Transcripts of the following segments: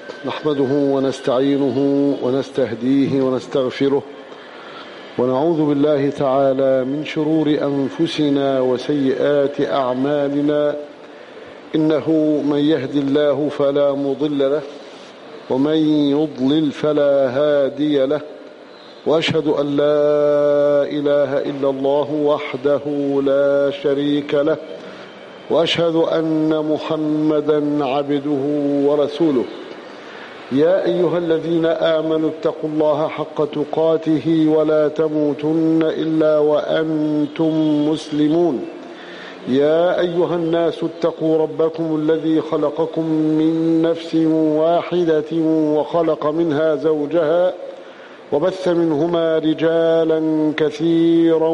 نحمده ونستعينه ونستهديه ونستغفره ونعوذ بالله تعالى من شرور أنفسنا وسيئات أعمالنا إنه من يهد الله فلا مضل له ومن يضلل فلا هادي له وأشهد أن لا إله إلا الله وحده لا شريك له وأشهد أن محمدا عبده ورسوله يا أيها الذين آمنوا اتقوا الله حق تقاته ولا تموتن إلا وأنتم مسلمون يا أيها الناس اتقوا ربكم الذي خلقكم من نفس واحدة وخلق منها زوجها وبث منهما رجالا كثيرا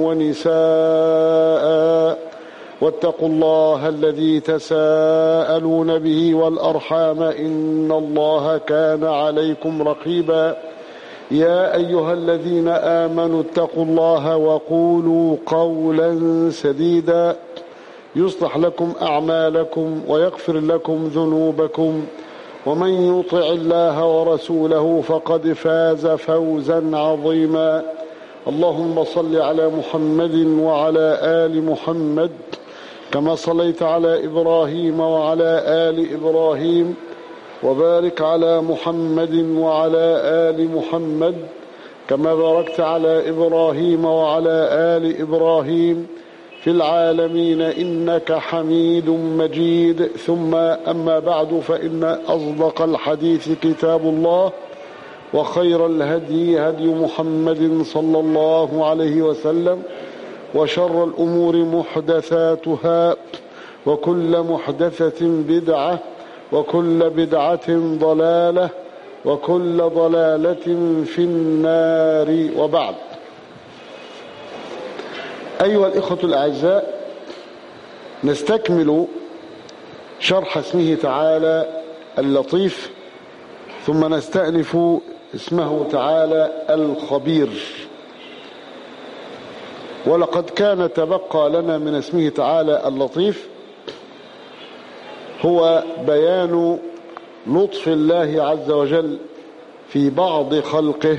ونساء واتقوا الله الذي تساءلون به والأرحام إن الله كان عليكم رقيبا يا أيها الذين آمنوا اتقوا الله وقولوا قولا سديدا يصلح لكم أعمالكم ويغفر لكم ذنوبكم ومن يطع الله ورسوله فقد فاز فوزا عظيما اللهم صل على محمد وعلى آل محمد كما صليت على إبراهيم وعلى آل إبراهيم وبارك على محمد وعلى آل محمد كما باركت على إبراهيم وعلى آل إبراهيم في العالمين إنك حميد مجيد ثم أما بعد فإن أصدق الحديث كتاب الله وخير الهدي هدي محمد صلى الله عليه وسلم وشر الأمور محدثاتها وكل محدثة بدعة وكل بدعة ضلالة وكل ضلالة في النار وبعد أيها الإخوة الأعزاء نستكمل شرح اسمه تعالى اللطيف ثم نستأنف اسمه تعالى الخبير ولقد كان تبقى لنا من اسمه تعالى اللطيف هو بيان لطف الله عز وجل في بعض خلقه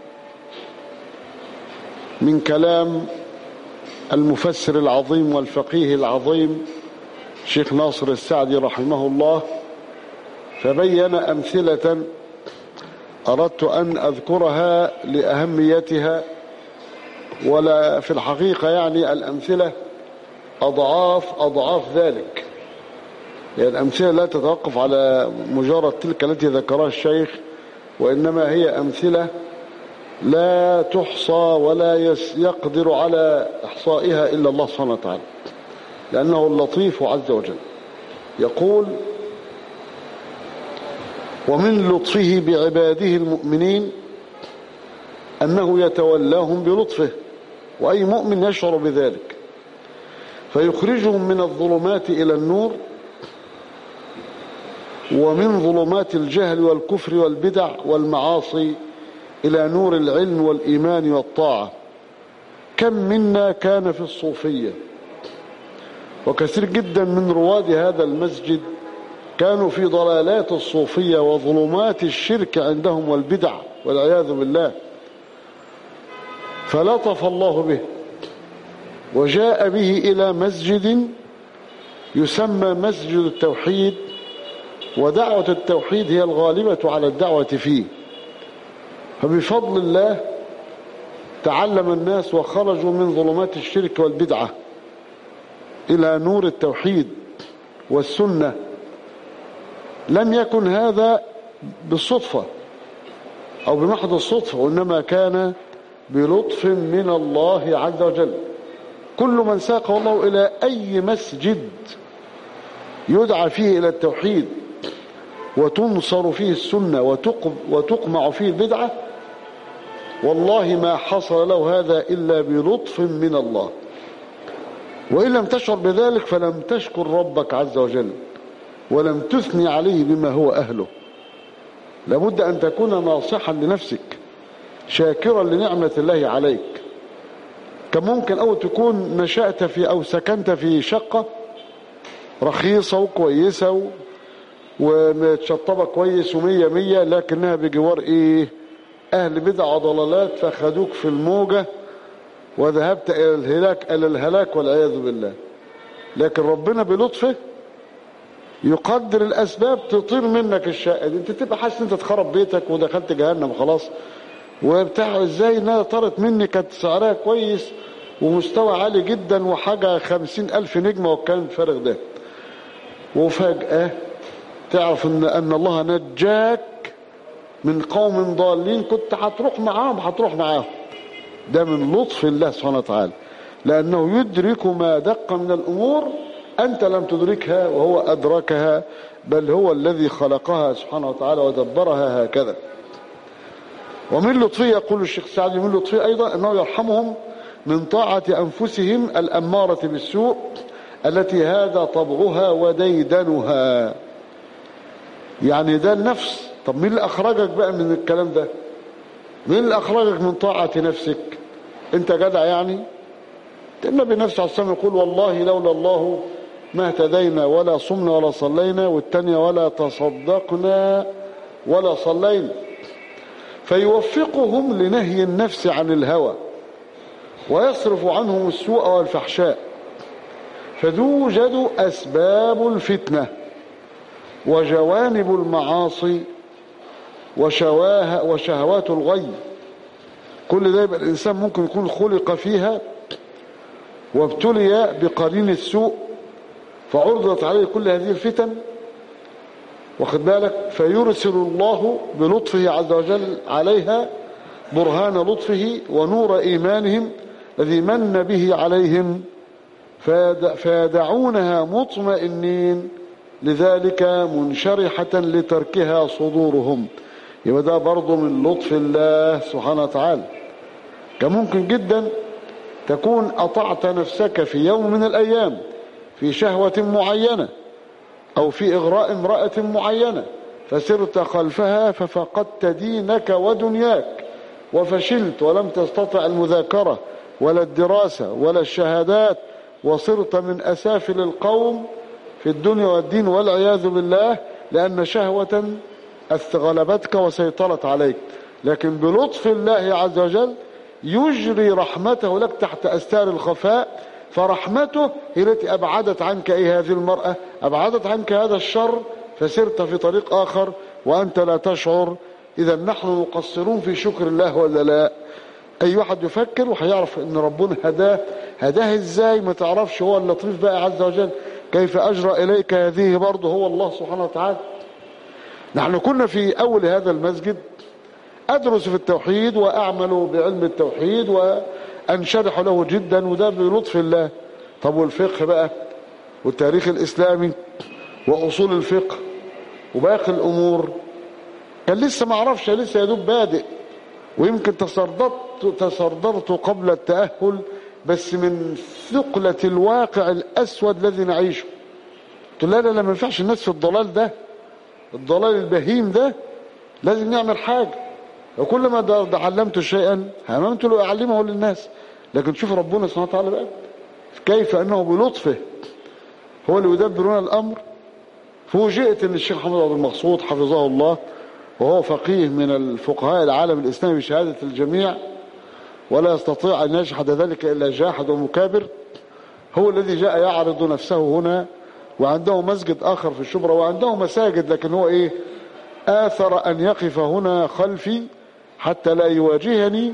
من كلام المفسر العظيم والفقيه العظيم شيخ ناصر السعدي رحمه الله فبين أمثلة أردت أن أذكرها لأهميتها ولا في الحقيقة يعني الأمثلة أضعاف أضعاف ذلك يعني الأمثلة لا تتوقف على مجرد تلك التي ذكرها الشيخ وإنما هي أمثلة لا تحصى ولا يقدر على إحصائها إلا الله سبحانه وتعالى لأنه اللطيف عز وجل يقول ومن لطفه بعباده المؤمنين أنه يتولاهم بلطفه وأي مؤمن يشعر بذلك فيخرجهم من الظلمات إلى النور ومن ظلمات الجهل والكفر والبدع والمعاصي إلى نور العلم والإيمان والطاعة كم منا كان في الصوفية وكثير جدا من رواد هذا المسجد كانوا في ضلالات الصوفية وظلمات الشرك عندهم والبدع والعياذ بالله فلطف الله به وجاء به إلى مسجد يسمى مسجد التوحيد ودعوة التوحيد هي الغالبة على الدعوة فيه فبفضل الله تعلم الناس وخرجوا من ظلمات الشرك والبدعة إلى نور التوحيد والسنة لم يكن هذا بالصدفة أو بمحض الصدفة وإنما كان بلطف من الله عز وجل كل من ساقه الله إلى أي مسجد يدعى فيه إلى التوحيد وتنصر فيه السنة وتقمع فيه البدعة والله ما حصل له هذا إلا بلطف من الله وإن لم تشعر بذلك فلم تشكر ربك عز وجل ولم تثني عليه بما هو أهله لابد أن تكون ناصحا لنفسك شاكرا لنعمة الله عليك كان ممكن أو تكون نشأت في أو سكنت في شقة رخيصة وكويسة ومتشطبة كويس ومية مية لكنها بجوار ايه اهل بدع وضلالات فخدوك في الموجة وذهبت الى الهلاك الى الهلاك والعياذ بالله لكن ربنا بلطفه يقدر الاسباب تطير منك الشقه دي انت تبقى حاسس انت تخرب بيتك ودخلت جهنم خلاص وبتاع ازاي انها طارت مني كانت سعرها كويس ومستوى عالي جدا وحاجه خمسين الف نجمه والكلام الفارغ ده وفجاه تعرف ان ان الله نجاك من قوم ضالين كنت هتروح معاهم هتروح معاهم ده من لطف الله سبحانه وتعالى لأنه يدرك ما دق من الأمور أنت لم تدركها وهو أدركها بل هو الذي خلقها سبحانه وتعالى ودبرها هكذا ومن لطفه يقول الشيخ سعد من لطفه أيضا أنه يرحمهم من طاعة أنفسهم الأمارة بالسوء التي هذا طبعها وديدنها يعني ده النفس طب مين اللي أخرجك بقى من الكلام ده مين اللي أخرجك من طاعة نفسك انت جدع يعني النبي نفسه عليه السلام يقول والله لولا الله ما اهتدينا ولا صمنا ولا صلينا والتانية ولا تصدقنا ولا صلينا فيوفقهم لنهي النفس عن الهوى ويصرف عنهم السوء والفحشاء فتوجد أسباب الفتنة وجوانب المعاصي وشواه وشهوات الغي كل ده يبقى الإنسان ممكن يكون خلق فيها وابتلي بقرين السوء فعرضت عليه كل هذه الفتن واخد بالك فيرسل الله بلطفه عز وجل عليها برهان لطفه ونور إيمانهم الذي من به عليهم فيدعونها مطمئنين لذلك منشرحة لتركها صدورهم يبقى ده برضه من لطف الله سبحانه وتعالى كان ممكن جدا تكون أطعت نفسك في يوم من الأيام في شهوة معينة أو في إغراء امرأة معينة فسرت خلفها ففقدت دينك ودنياك وفشلت ولم تستطع المذاكرة ولا الدراسة ولا الشهادات وصرت من أسافل القوم في الدنيا والدين والعياذ بالله لأن شهوة غلبتك وسيطرت عليك لكن بلطف الله عز وجل يجري رحمته لك تحت أستار الخفاء فرحمته هي التي أبعدت عنك إيه هذه المرأة أبعدت عنك هذا الشر فسرت في طريق آخر وأنت لا تشعر إذا نحن مقصرون في شكر الله ولا لا أي واحد يفكر وهيعرف أن ربنا هداه هداه إزاي ما تعرفش هو اللطيف بقى عز وجل كيف أجرى إليك هذه برضه هو الله سبحانه وتعالى نحن كنا في أول هذا المسجد أدرس في التوحيد وأعمل بعلم التوحيد وأنشرح له جدا وده بلطف الله طب والفقه بقى والتاريخ الإسلامي وأصول الفقه وباقي الأمور كان لسه ما اعرفش لسه يدوب بادئ ويمكن تصدرت تصدرت قبل التأهل بس من ثقلة الواقع الأسود الذي نعيشه قلت لا لا لا ما ينفعش الناس في الضلال ده الضلال البهيم ده لازم نعمل حاجة وكل ما علمت شيئا هممت له أعلمه للناس لكن شوف ربنا سبحانه وتعالى بقى كيف أنه بلطفه هو اللي يدبرون الأمر فوجئت أن الشيخ محمد عبد المقصود حفظه الله وهو فقيه من الفقهاء العالم الإسلامي بشهادة الجميع ولا يستطيع أن يجحد ذلك إلا جاحد ومكابر هو الذي جاء يعرض نفسه هنا وعنده مسجد آخر في الشبرة وعنده مساجد لكن هو إيه آثر أن يقف هنا خلفي حتى لا يواجهني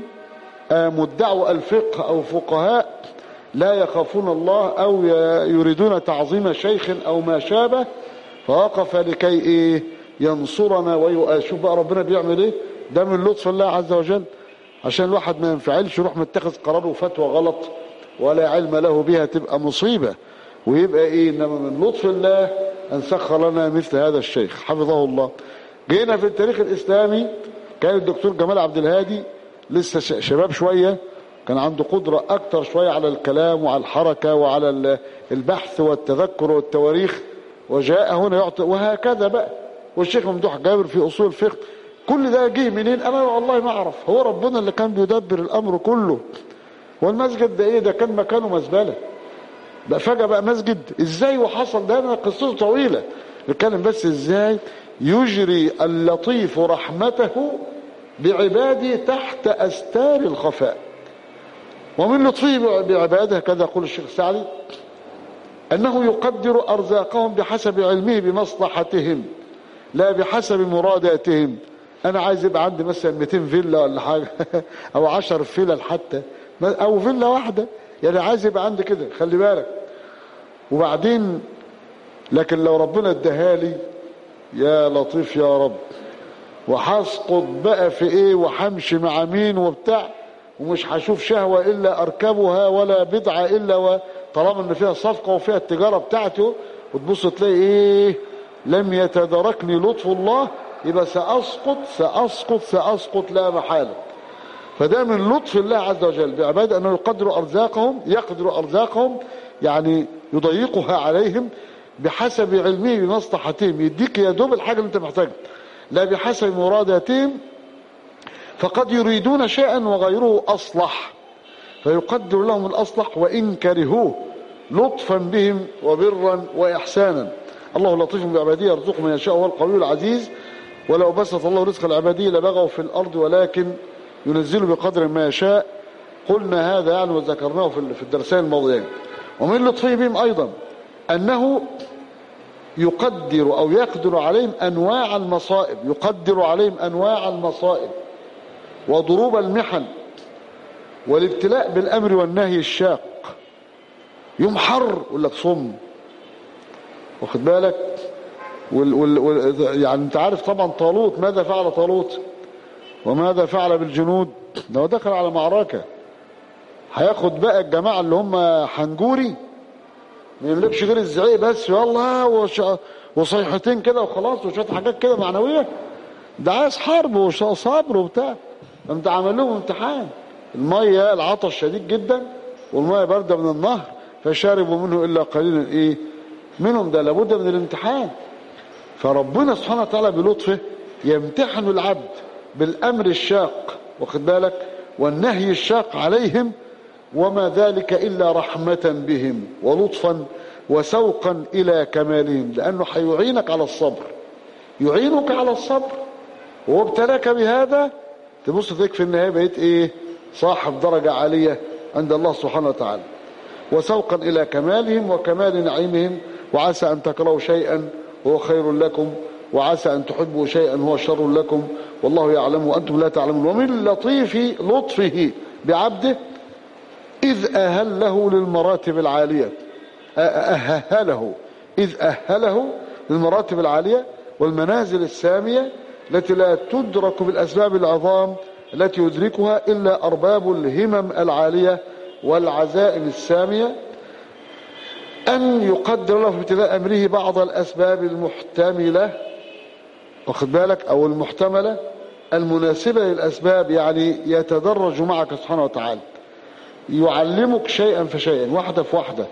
مدعو الفقه أو فقهاء لا يخافون الله أو يريدون تعظيم شيخ أو ما شابه فوقف لكي إيه ينصرنا ويشوف بقى ربنا بيعمل إيه ده من لطف الله عز وجل عشان الواحد ما ينفعلش يروح متخذ قرار وفتوى غلط ولا علم له بها تبقى مصيبة ويبقى ايه انما من لطف الله ان سخر لنا مثل هذا الشيخ حفظه الله جينا في التاريخ الاسلامي كان الدكتور جمال عبد الهادي لسه شباب شوية كان عنده قدرة اكتر شوية على الكلام وعلى الحركة وعلى البحث والتذكر والتواريخ وجاء هنا يعطي وهكذا بقى والشيخ ممدوح جابر في اصول الفقه كل ده جه منين انا والله ما اعرف هو ربنا اللي كان بيدبر الامر كله والمسجد ده ايه ده كان مكانه مزبله بقى فجاه بقى مسجد ازاي وحصل ده انا قصته طويله بيتكلم بس ازاي يجري اللطيف رحمته بعباده تحت أستار الخفاء ومن لطفه بعباده كذا يقول الشيخ السعدي أنه يقدر أرزاقهم بحسب علمه بمصلحتهم لا بحسب مراداتهم أنا عايز يبقى عندي مثلا 200 فيلا ولا حاجة أو 10 فيلا حتى أو فيلا واحدة يعني عايز يبقى عندي كده خلي بالك وبعدين لكن لو ربنا اداها لي يا لطيف يا رب وهسقط بقى في ايه وهمشي مع مين وبتاع ومش هشوف شهوة الا اركبها ولا بدعة الا و... طالما ان فيها صفقة وفيها التجارة بتاعته وتبص تلاقي ايه لم يتدركني لطف الله يبقى سأسقط سأسقط سأسقط لا محالة فده من لطف الله عز وجل بعباد أنه يقدر أرزاقهم يقدر أرزاقهم يعني يضيقها عليهم بحسب علمه بمصلحتهم يديك يا دوب الحاجة اللي انت محتاجها لا بحسب مراداتهم فقد يريدون شيئا وغيره أصلح فيقدر لهم الأصلح وإن كرهوه لطفا بهم وبرا وإحسانا الله لطيف بعباده يرزق من يشاء هو القوي العزيز ولو بسط الله رزق العبادية لبغوا في الأرض ولكن ينزل بقدر ما يشاء قلنا هذا يعني وذكرناه في الدرسين الماضيين ومن لطفه بهم أيضا أنه يقدر أو يقدر عليهم أنواع المصائب يقدر عليهم أنواع المصائب وضروب المحن والابتلاء بالأمر والنهي الشاق يوم حر يقول لك صم واخد بالك وال وال وال يعني انت عارف طبعا طالوت ماذا فعل طالوت وماذا فعل بالجنود لو دخل على معركة هياخد بقى الجماعة اللي هم حنجوري ما يملكش غير الزعيق بس يلا وش... وصيحتين كده وخلاص وشويه حاجات كده معنويه ده عايز حرب وصبر وبتاع انت عامل لهم امتحان الميه العطش شديد جدا والميه بارده من النهر فشربوا منه الا قليلا ايه منهم ده لابد من الامتحان فربنا سبحانه وتعالى بلطفه يمتحن العبد بالامر الشاق واخد بالك والنهي الشاق عليهم وما ذلك إلا رحمة بهم ولطفا وسوقا إلى كمالهم لأنه حيعينك على الصبر يعينك على الصبر وابتلاك بهذا تبص تلاقيك في النهاية بقيت إيه صاحب درجة عالية عند الله سبحانه وتعالى وسوقا إلى كمالهم وكمال نعيمهم وعسى أن تكرهوا شيئا هو خير لكم وعسى أن تحبوا شيئا هو شر لكم والله يعلم وأنتم لا تعلمون ومن لطيف لطفه بعبده إذ أهله للمراتب العالية أهله إذ أهله للمراتب العالية والمنازل السامية التي لا تدرك بالأسباب العظام التي يدركها إلا أرباب الهمم العالية والعزائم السامية أن يقدر له في ابتلاء أمره بعض الأسباب المحتملة واخد بالك أو المحتملة المناسبة للأسباب يعني يتدرج معك سبحانه وتعالى يعلمك شيئا فشيئا واحدة في واحدة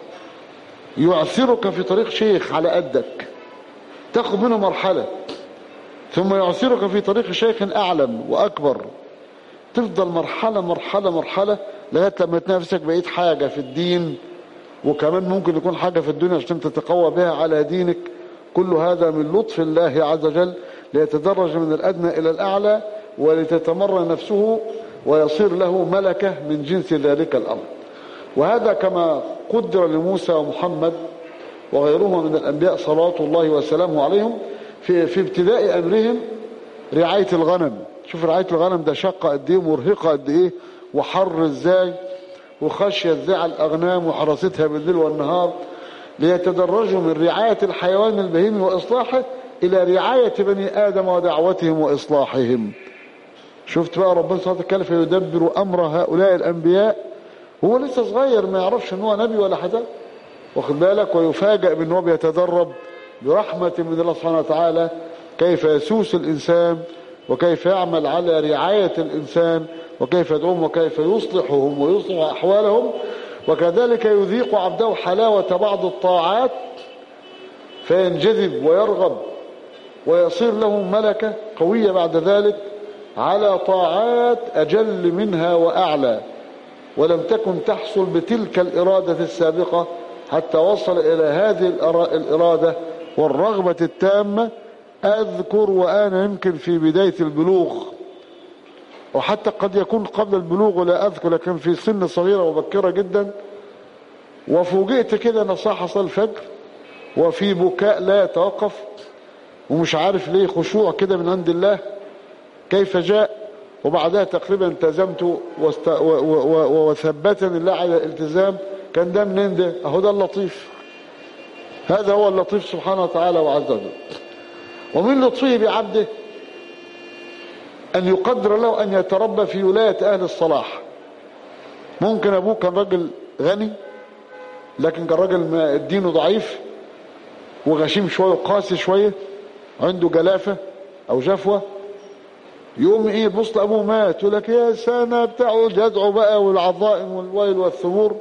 يعثرك في طريق شيخ على قدك تاخذ منه مرحلة ثم يعثرك في طريق شيخ أعلم وأكبر تفضل مرحلة مرحلة مرحلة لغاية لما تنافسك بقيت حاجة في الدين وكمان ممكن يكون حاجة في الدنيا عشان تتقوى بها على دينك كل هذا من لطف الله عز وجل ليتدرج من الأدنى إلى الأعلى ولتتمرن نفسه ويصير له ملكة من جنس ذلك الأمر وهذا كما قدر لموسى ومحمد وغيرهما من الأنبياء صلاة الله وسلامه عليهم في, في ابتداء أمرهم رعاية الغنم شوف رعاية الغنم ده شقة قد ايه مرهقة قد ايه وحر ازاي وخشية ازاي على الأغنام وحراستها بالليل والنهار ليتدرجوا من رعاية الحيوان البهيمي وإصلاحه إلى رعاية بني آدم ودعوتهم وإصلاحهم شفت بقى ربنا سبحانه وتعالى كيف يدبر أمر هؤلاء الأنبياء هو لسه صغير ما يعرفش ان هو نبي ولا حاجة واخد بالك ويفاجأ بان هو بيتدرب برحمة من الله سبحانه وتعالى كيف يسوس الإنسان وكيف يعمل على رعاية الإنسان وكيف يدعوهم وكيف يصلحهم ويصلح أحوالهم وكذلك يذيق عبده حلاوة بعض الطاعات فينجذب ويرغب ويصير له ملكة قوية بعد ذلك على طاعات أجل منها وأعلى ولم تكن تحصل بتلك الإرادة السابقة حتى وصل إلى هذه الإرادة والرغبة التامة أذكر وأنا يمكن في بداية البلوغ وحتى قد يكون قبل البلوغ ولا أذكر لكن في سن صغيرة وبكرة جدا وفوجئت كده أنا صاحي صلى الفجر وفي بكاء لا يتوقف ومش عارف ليه خشوع كده من عند الله كيف جاء وبعدها تقريبا التزمت واست... و... و... و... وثبتني الله على الالتزام كان ده منين ده اهو ده اللطيف هذا هو اللطيف سبحانه وتعالى وعز وجل ومن لطفه بعبده أن يقدر له أن يتربى في ولاية أهل الصلاح ممكن أبوه كان راجل غني لكن كان راجل دينه ضعيف وغشيم شوية وقاسي شوية عنده جلافة أو جفوة يوم ايه بص ابوه مات يقول لك يا سنة بتاعه يدعو بقى والعظائم والويل والثبور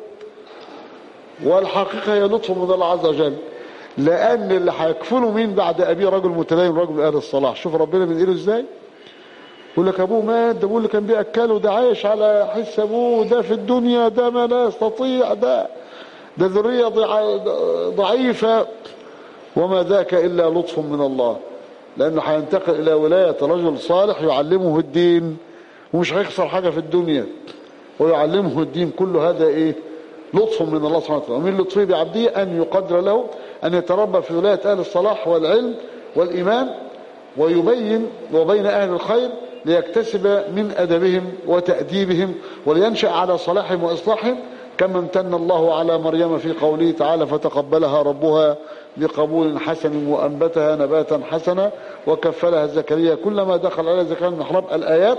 والحقيقة هي لطف من الله عز وجل لأن اللي هيكفله مين بعد أبيه رجل متدين رجل أهل الصلاح شوف ربنا من إيده إزاي يقول لك أبوه مات ده بيقول اللي كان بيأكله ده عايش على حس أبوه ده في الدنيا ده ما لا يستطيع ده ده ذرية ضعيفة وما ذاك إلا لطف من الله لأنه هينتقل إلى ولاية رجل صالح يعلمه الدين ومش هيخسر حاجة في الدنيا ويعلمه الدين كل هذا إيه لطف من الله سبحانه وتعالى ومن لطفه بعبده أن يقدر له أن يتربى في ولاية أهل الصلاح والعلم والإيمان ويبين وبين أهل الخير ليكتسب من أدبهم وتأديبهم ولينشأ على صلاحهم وإصلاحهم كما امتن الله على مريم في قوله تعالى فتقبلها ربها بقبول حسن وأنبتها نباتا حسنا وكفلها زكريا كلما دخل على زكريا من محراب الآيات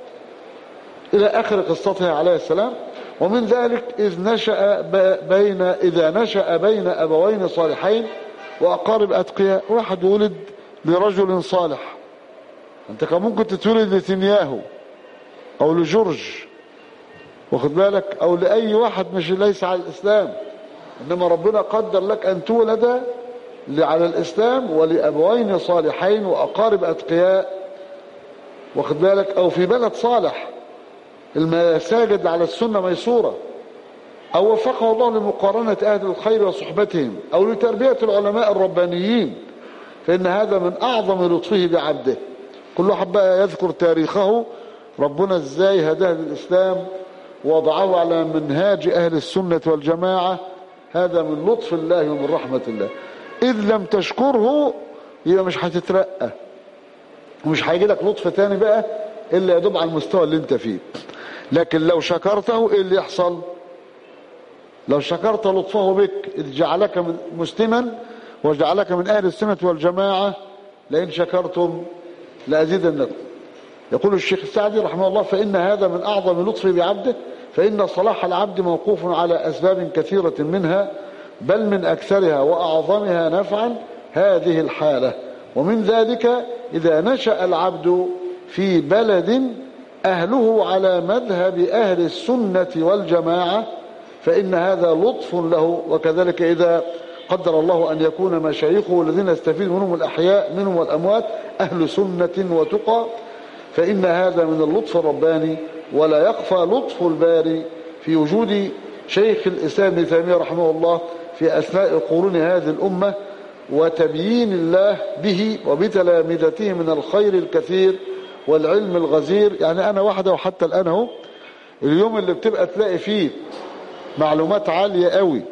إلى آخر قصتها عليه السلام ومن ذلك إذ نشأ بين إذا نشأ بين أبوين صالحين وأقارب أتقياء واحد ولد لرجل صالح أنت كان ممكن تتولد لتنياهو أو لجورج واخد بالك أو لأي واحد مش ليس على الإسلام إنما ربنا قدر لك أن تولد على الإسلام ولأبوين صالحين وأقارب أتقياء واخد بالك أو في بلد صالح المساجد على السنة ميسورة أو وفقه الله لمقارنة أهل الخير وصحبتهم أو لتربية العلماء الربانيين فإن هذا من أعظم لطفه بعبده كل واحد بقى يذكر تاريخه ربنا ازاي هداه للإسلام وضعه على منهاج أهل السنة والجماعة هذا من لطف الله ومن رحمة الله إذ لم تشكره يبقى مش هتترقى ومش هيجي لك لطف تاني بقى إلا يدوب على المستوى اللي انت فيه لكن لو شكرته ايه اللي يحصل لو شكرت لطفه بك إذ جعلك مسلما وجعلك من أهل السنة والجماعة لئن شكرتم لأزيدنكم يقول الشيخ السعدي رحمه الله فإن هذا من أعظم لطفه بعبده فإن صلاح العبد موقوف على أسباب كثيرة منها بل من أكثرها وأعظمها نفعا هذه الحالة ومن ذلك إذا نشأ العبد في بلد أهله على مذهب أهل السنة والجماعة فإن هذا لطف له وكذلك إذا قدر الله أن يكون مشايخه الذين يستفيد منهم الأحياء منهم والأموات أهل سنة وتقى فإن هذا من اللطف الرباني ولا يخفى لطف الباري في وجود شيخ الإسلام ابن تيمية رحمه الله في أثناء قرون هذه الأمة وتبيين الله به وبتلامذته من الخير الكثير والعلم الغزير يعني أنا واحدة وحتى الآن اهو اليوم اللي بتبقى تلاقي فيه معلومات عالية قوي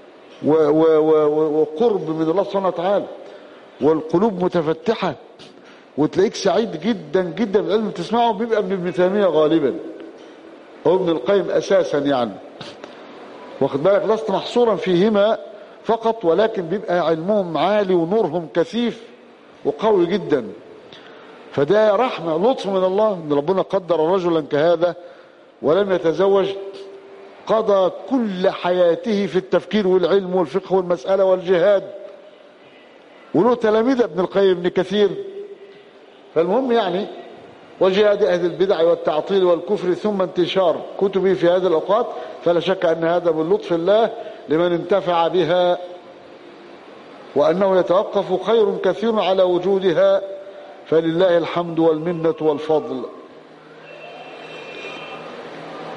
وقرب من الله سبحانه وتعالى والقلوب متفتحة وتلاقيك سعيد جدا جدا بالعلم تسمعه بيبقى من ابن تيمية غالبا هو ابن القيم أساسا يعني واخد بالك لست محصورا فيهما فقط ولكن بيبقى علمهم عالي ونورهم كثيف وقوي جدا فده رحمة لطف من الله ان ربنا قدر رجلا كهذا ولم يتزوج قضى كل حياته في التفكير والعلم والفقه والمسألة والجهاد وله تلاميذ ابن القيم ابن كثير فالمهم يعني وجهاد أهل البدع والتعطيل والكفر ثم انتشار كتبه في هذه الأوقات فلا شك أن هذا من لطف الله لمن انتفع بها وأنه يتوقف خير كثير على وجودها فلله الحمد والمنة والفضل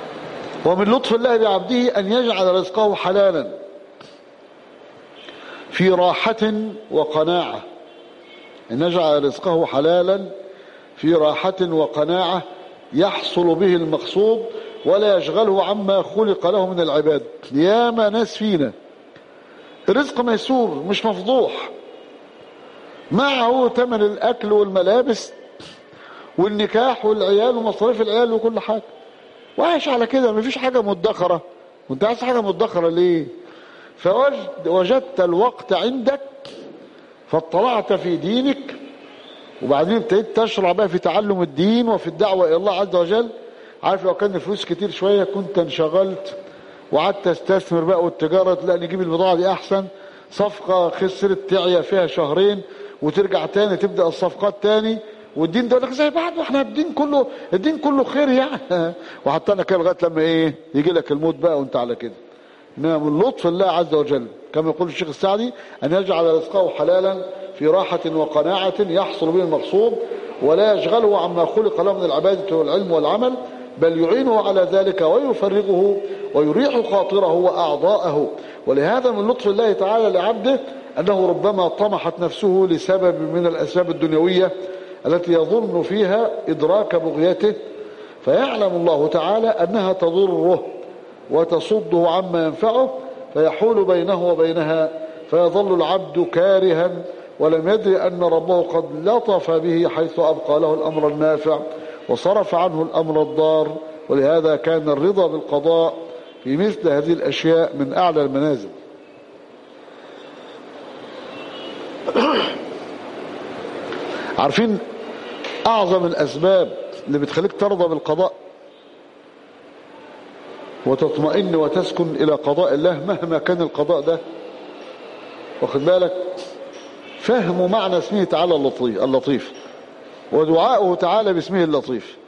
ومن لطف الله بعبده أن يجعل رزقه حلالا في راحة وقناعة أن نجعل رزقه حلالا في راحة وقناعة يحصل به المقصود ولا يشغله عما خلق له من العباد ياما ناس فينا رزق ميسور مش مفضوح معه ثمن الأكل والملابس والنكاح والعيال ومصاريف العيال وكل حاجة وعايش على كده مفيش حاجة مدخرة وانت عايز حاجة مدخرة ليه فوجدت الوقت عندك فاطلعت في دينك وبعدين ابتديت تشرع بقى في تعلم الدين وفي الدعوة إلى الله عز وجل عارف لو كان فلوس كتير شوية كنت انشغلت وقعدت استثمر بقى والتجارة لا نجيب البضاعة دي أحسن صفقة خسرت تعيا فيها شهرين وترجع تاني تبدأ الصفقات تاني والدين ده لك زي بعض واحنا الدين كله الدين كله خير يعني وحتى انا كده لغايه لما ايه يجي لك الموت بقى وانت على كده انما من لطف الله عز وجل كما يقول الشيخ السعدي ان يجعل رزقه حلالا في راحة وقناعة يحصل به المقصود ولا يشغله عما خلق له من العبادة والعلم والعمل بل يعينه على ذلك ويفرغه ويريح خاطره وأعضاءه ولهذا من لطف الله تعالى لعبده أنه ربما طمحت نفسه لسبب من الأسباب الدنيوية التي يظن فيها إدراك بغيته فيعلم الله تعالى أنها تضره وتصده عما ينفعه فيحول بينه وبينها فيظل العبد كارها ولم يدري أن ربه قد لطف به حيث أبقى له الأمر النافع وصرف عنه الأمر الضار ولهذا كان الرضا بالقضاء في مثل هذه الأشياء من أعلى المنازل عارفين أعظم الأسباب اللي بتخليك ترضى بالقضاء وتطمئن وتسكن إلى قضاء الله مهما كان القضاء ده واخد بالك فهم معنى اسمه تعالى اللطيف, اللطيف ودعاؤه تعالى باسمه اللطيف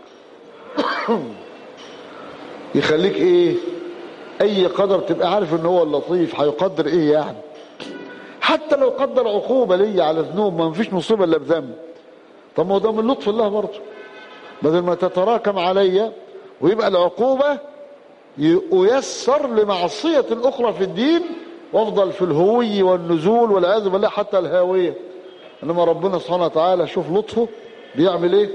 يخليك ايه اي قدر تبقى عارف ان هو اللطيف هيقدر ايه يعني حتى لو قدر عقوبة لي على ذنوب ما فيش مصيبة الا بذنب طب ما هو ده من لطف الله برضه بدل ما تتراكم عليا ويبقى العقوبة ييسر لمعصية أخرى في الدين وافضل في الهوي والنزول والعياذ بالله حتى الهاوية انما ربنا سبحانه وتعالى شوف لطفه بيعمل ايه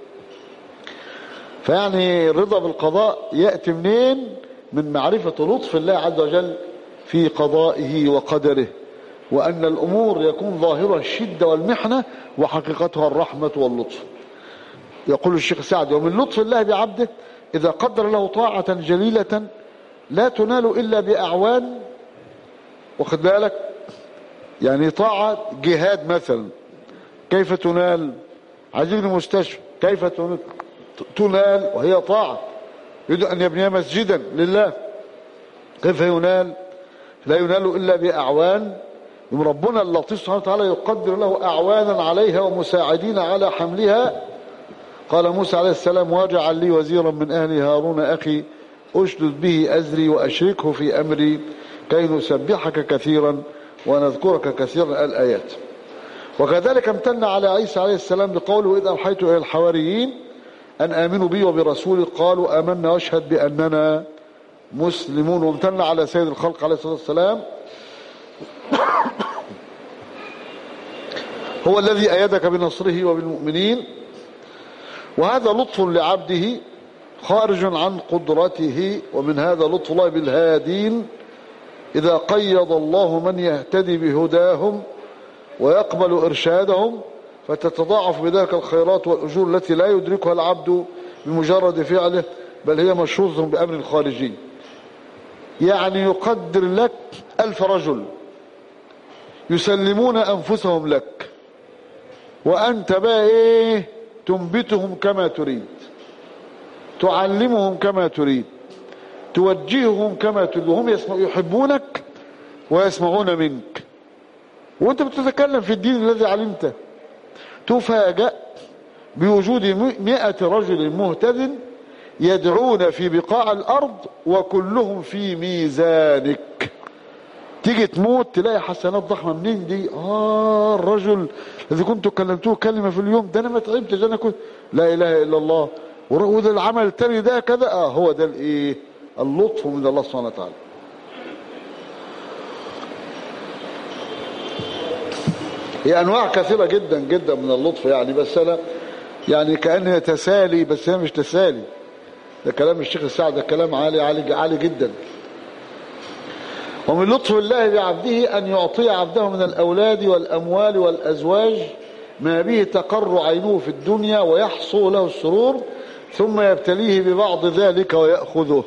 فيعني الرضا بالقضاء يأتي منين من معرفة لطف الله عز وجل في قضائه وقدره وأن الأمور يكون ظاهرها الشدة والمحنة وحقيقتها الرحمة واللطف يقول الشيخ سعد ومن لطف الله بعبده إذا قدر له طاعة جليلة لا تنال إلا بأعوان واخد بالك يعني طاعة جهاد مثلا كيف تنال عايزين مستشفى كيف تنال وهي طاعة يريد أن يبني مسجدا لله كيف ينال لا ينال إلا بأعوان يوم ربنا اللطيف سبحانه وتعالى يقدر له أعوانا عليها ومساعدين على حملها قال موسى عليه السلام واجعل لي وزيرا من أهل هارون أخي أشدد به أزري وأشركه في أمري كي نسبحك كثيرا ونذكرك كثيرا الآيات وكذلك امتن على عيسى عليه السلام بقوله إذ أوحيت إلى الحواريين أن آمنوا بي وبرسولي قالوا آمنا واشهد بأننا مسلمون وامتن على سيد الخلق عليه الصلاة والسلام هو الذي أيدك بنصره وبالمؤمنين وهذا لطف لعبده خارج عن قدرته ومن هذا لطف الله بالهادين إذا قيض الله من يهتدي بهداهم ويقبل إرشادهم فتتضاعف بذلك الخيرات والأجور التي لا يدركها العبد بمجرد فعله بل هي مشروطة بأمر خارجي يعني يقدر لك ألف رجل يسلمون أنفسهم لك وأنت بقى إيه تنبتهم كما تريد تعلمهم كما تريد توجههم كما تريد وهم يحبونك ويسمعون منك وانت بتتكلم في الدين الذي علمته تفاجأ بوجود مئة رجل مهتد يدعون في بقاع الأرض وكلهم في ميزانك تيجي تموت تلاقي حسنات ضخمة منين دي آه الرجل الذي كنت كلمته كلمة في اليوم ده أنا ما تعبتش أنا كنت لا إله إلا الله وده العمل التاني ده كذا آه هو ده الإيه اللطف من الله سبحانه وتعالى هي انواع كثيره جدا جدا من اللطف يعني بس انا يعني كانها تسالي بس هي مش تسالي ده كلام الشيخ السعد ده كلام عالي عالي عالي جدا ومن لطف الله بعبده أن يعطي عبده من الأولاد والأموال والأزواج ما به تقر عينه في الدنيا ويحصل له السرور ثم يبتليه ببعض ذلك ويأخذه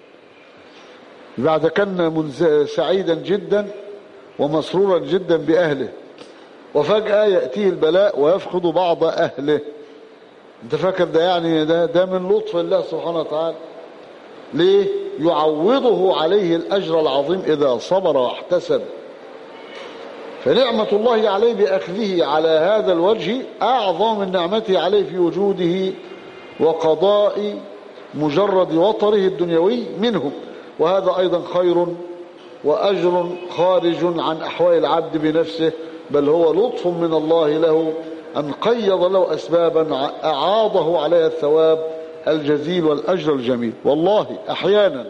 بعد كان سعيدا جدا ومسرورا جدا بأهله وفجأة يأتيه البلاء ويفقد بعض أهله انت فاكر ده يعني ده, ده من لطف الله سبحانه وتعالى ليه يعوضه عليه الأجر العظيم إذا صبر واحتسب فنعمة الله عليه بأخذه على هذا الوجه أعظم من نعمته عليه في وجوده وقضاء مجرد وطره الدنيوي منه وهذا أيضا خير وأجر خارج عن أحوال العبد بنفسه بل هو لطف من الله له أن قيض له أسبابا أعاضه عليها الثواب الجزيل والأجر الجميل والله أحيانا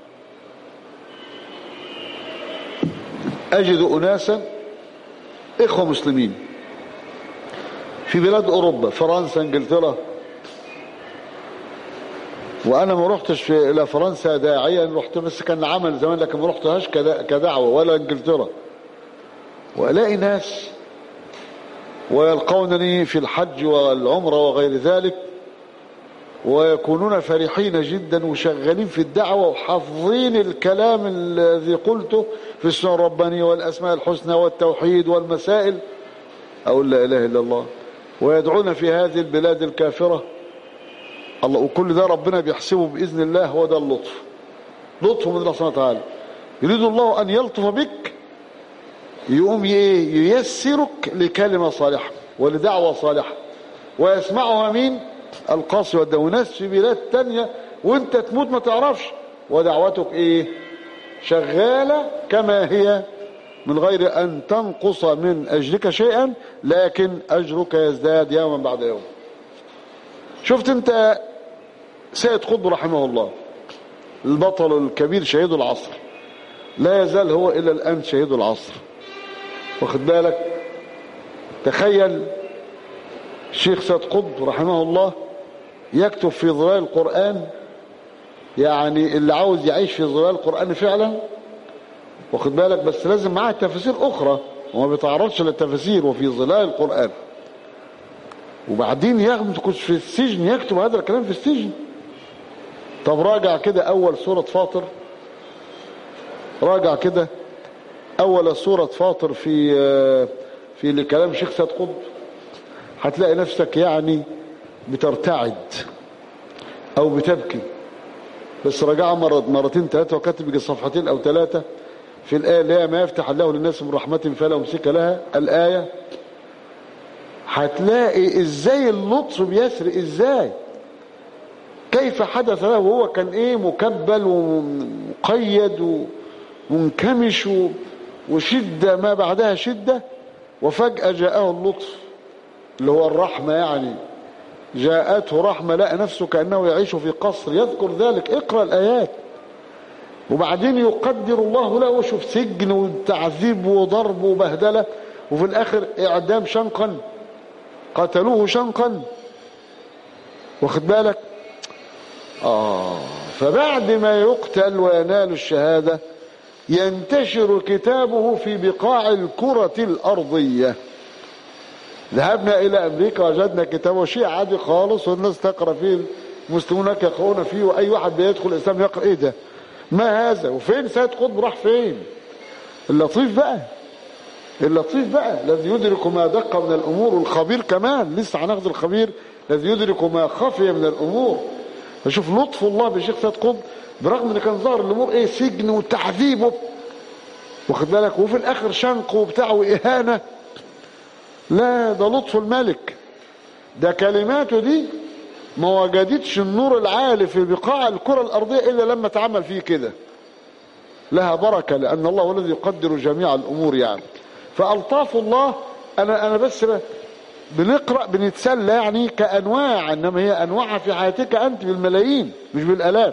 أجد أناسا إخوة مسلمين في بلاد أوروبا فرنسا انجلترا وأنا ما رحتش في إلى فرنسا داعيا رحت بس كان عمل زمان لكن ما رحتهاش كدعوة ولا انجلترا وألاقي ناس ويلقونني في الحج والعمرة وغير ذلك ويكونون فرحين جدا وشغالين في الدعوة وحافظين الكلام الذي قلته في السنة الربانية والأسماء الحسنى والتوحيد والمسائل أقول لا إله إلا الله ويدعون في هذه البلاد الكافرة الله وكل ده ربنا بيحسبه بإذن الله هو ده اللطف لطف من الله سبحانه وتعالى يريد الله أن يلطف بك يقوم ييسرك لكلمة صالحة ولدعوة صالحة ويسمعها مين القاصي والدوناس في بلاد تانية وانت تموت ما تعرفش ودعوتك ايه شغالة كما هي من غير ان تنقص من اجرك شيئا لكن اجرك يزداد يوما بعد يوم شفت انت سيد قطب رحمه الله البطل الكبير شهيد العصر لا يزال هو الى الان شهيد العصر واخد بالك تخيل الشيخ سيد قطب رحمه الله يكتب في ظلال القرآن يعني اللي عاوز يعيش في ظلال القرآن فعلا واخد بالك بس لازم معاه تفاسير أخرى وما بيتعرضش للتفاسير وفي ظلال القرآن وبعدين ياخد في السجن يكتب هذا الكلام في السجن طب راجع كده أول سورة فاطر راجع كده أول سورة فاطر في في لكلام شيخ سيد قطب هتلاقي نفسك يعني بترتعد او بتبكي بس رجع مرة مرتين ثلاثة وكاتب يجي صفحتين او ثلاثة في الآية اللي هي ما يفتح الله للناس من رحمة فلا يمسك لها الآية هتلاقي ازاي اللطف بيسري ازاي كيف حدث له وهو كان ايه مكبل ومقيد ومنكمش وشدة ما بعدها شدة وفجأة جاءه اللطف اللي هو الرحمة يعني جاءته رحمة لقى نفسه كأنه يعيش في قصر يذكر ذلك اقرأ الآيات وبعدين يقدر الله له شوف سجن وتعذيب وضرب وبهدلة وفي الآخر إعدام شنقا قتلوه شنقا واخد بالك آه فبعد ما يقتل وينال الشهادة ينتشر كتابه في بقاع الكرة الأرضية ذهبنا إلى أمريكا وجدنا كتابه شيء عادي خالص والناس تقرأ فيه المسلمون يقرؤون فيه وأي واحد بيدخل الإسلام يقرأ إيه ده ما هذا وفين سيد قطب راح فين اللطيف بقى اللطيف بقى الذي يدرك ما دق من الأمور والخبير كمان لسه هناخد الخبير الذي يدرك ما خفي من الأمور فشوف لطف الله بشيخ سيد قطب برغم ان كان ظاهر الامور ايه سجن وتعذيب واخد بالك وفي الاخر شنق وبتاع واهانه لا ده لطف الملك ده كلماته دي ما وجدتش النور العالي في بقاع الكرة الأرضية إلا لما اتعمل فيه كده لها بركة لأن الله هو الذي يقدر جميع الأمور يعني فألطاف الله أنا أنا بس بنقرأ بنتسلى يعني كأنواع إنما هي أنواعها في حياتك أنت بالملايين مش بالآلاف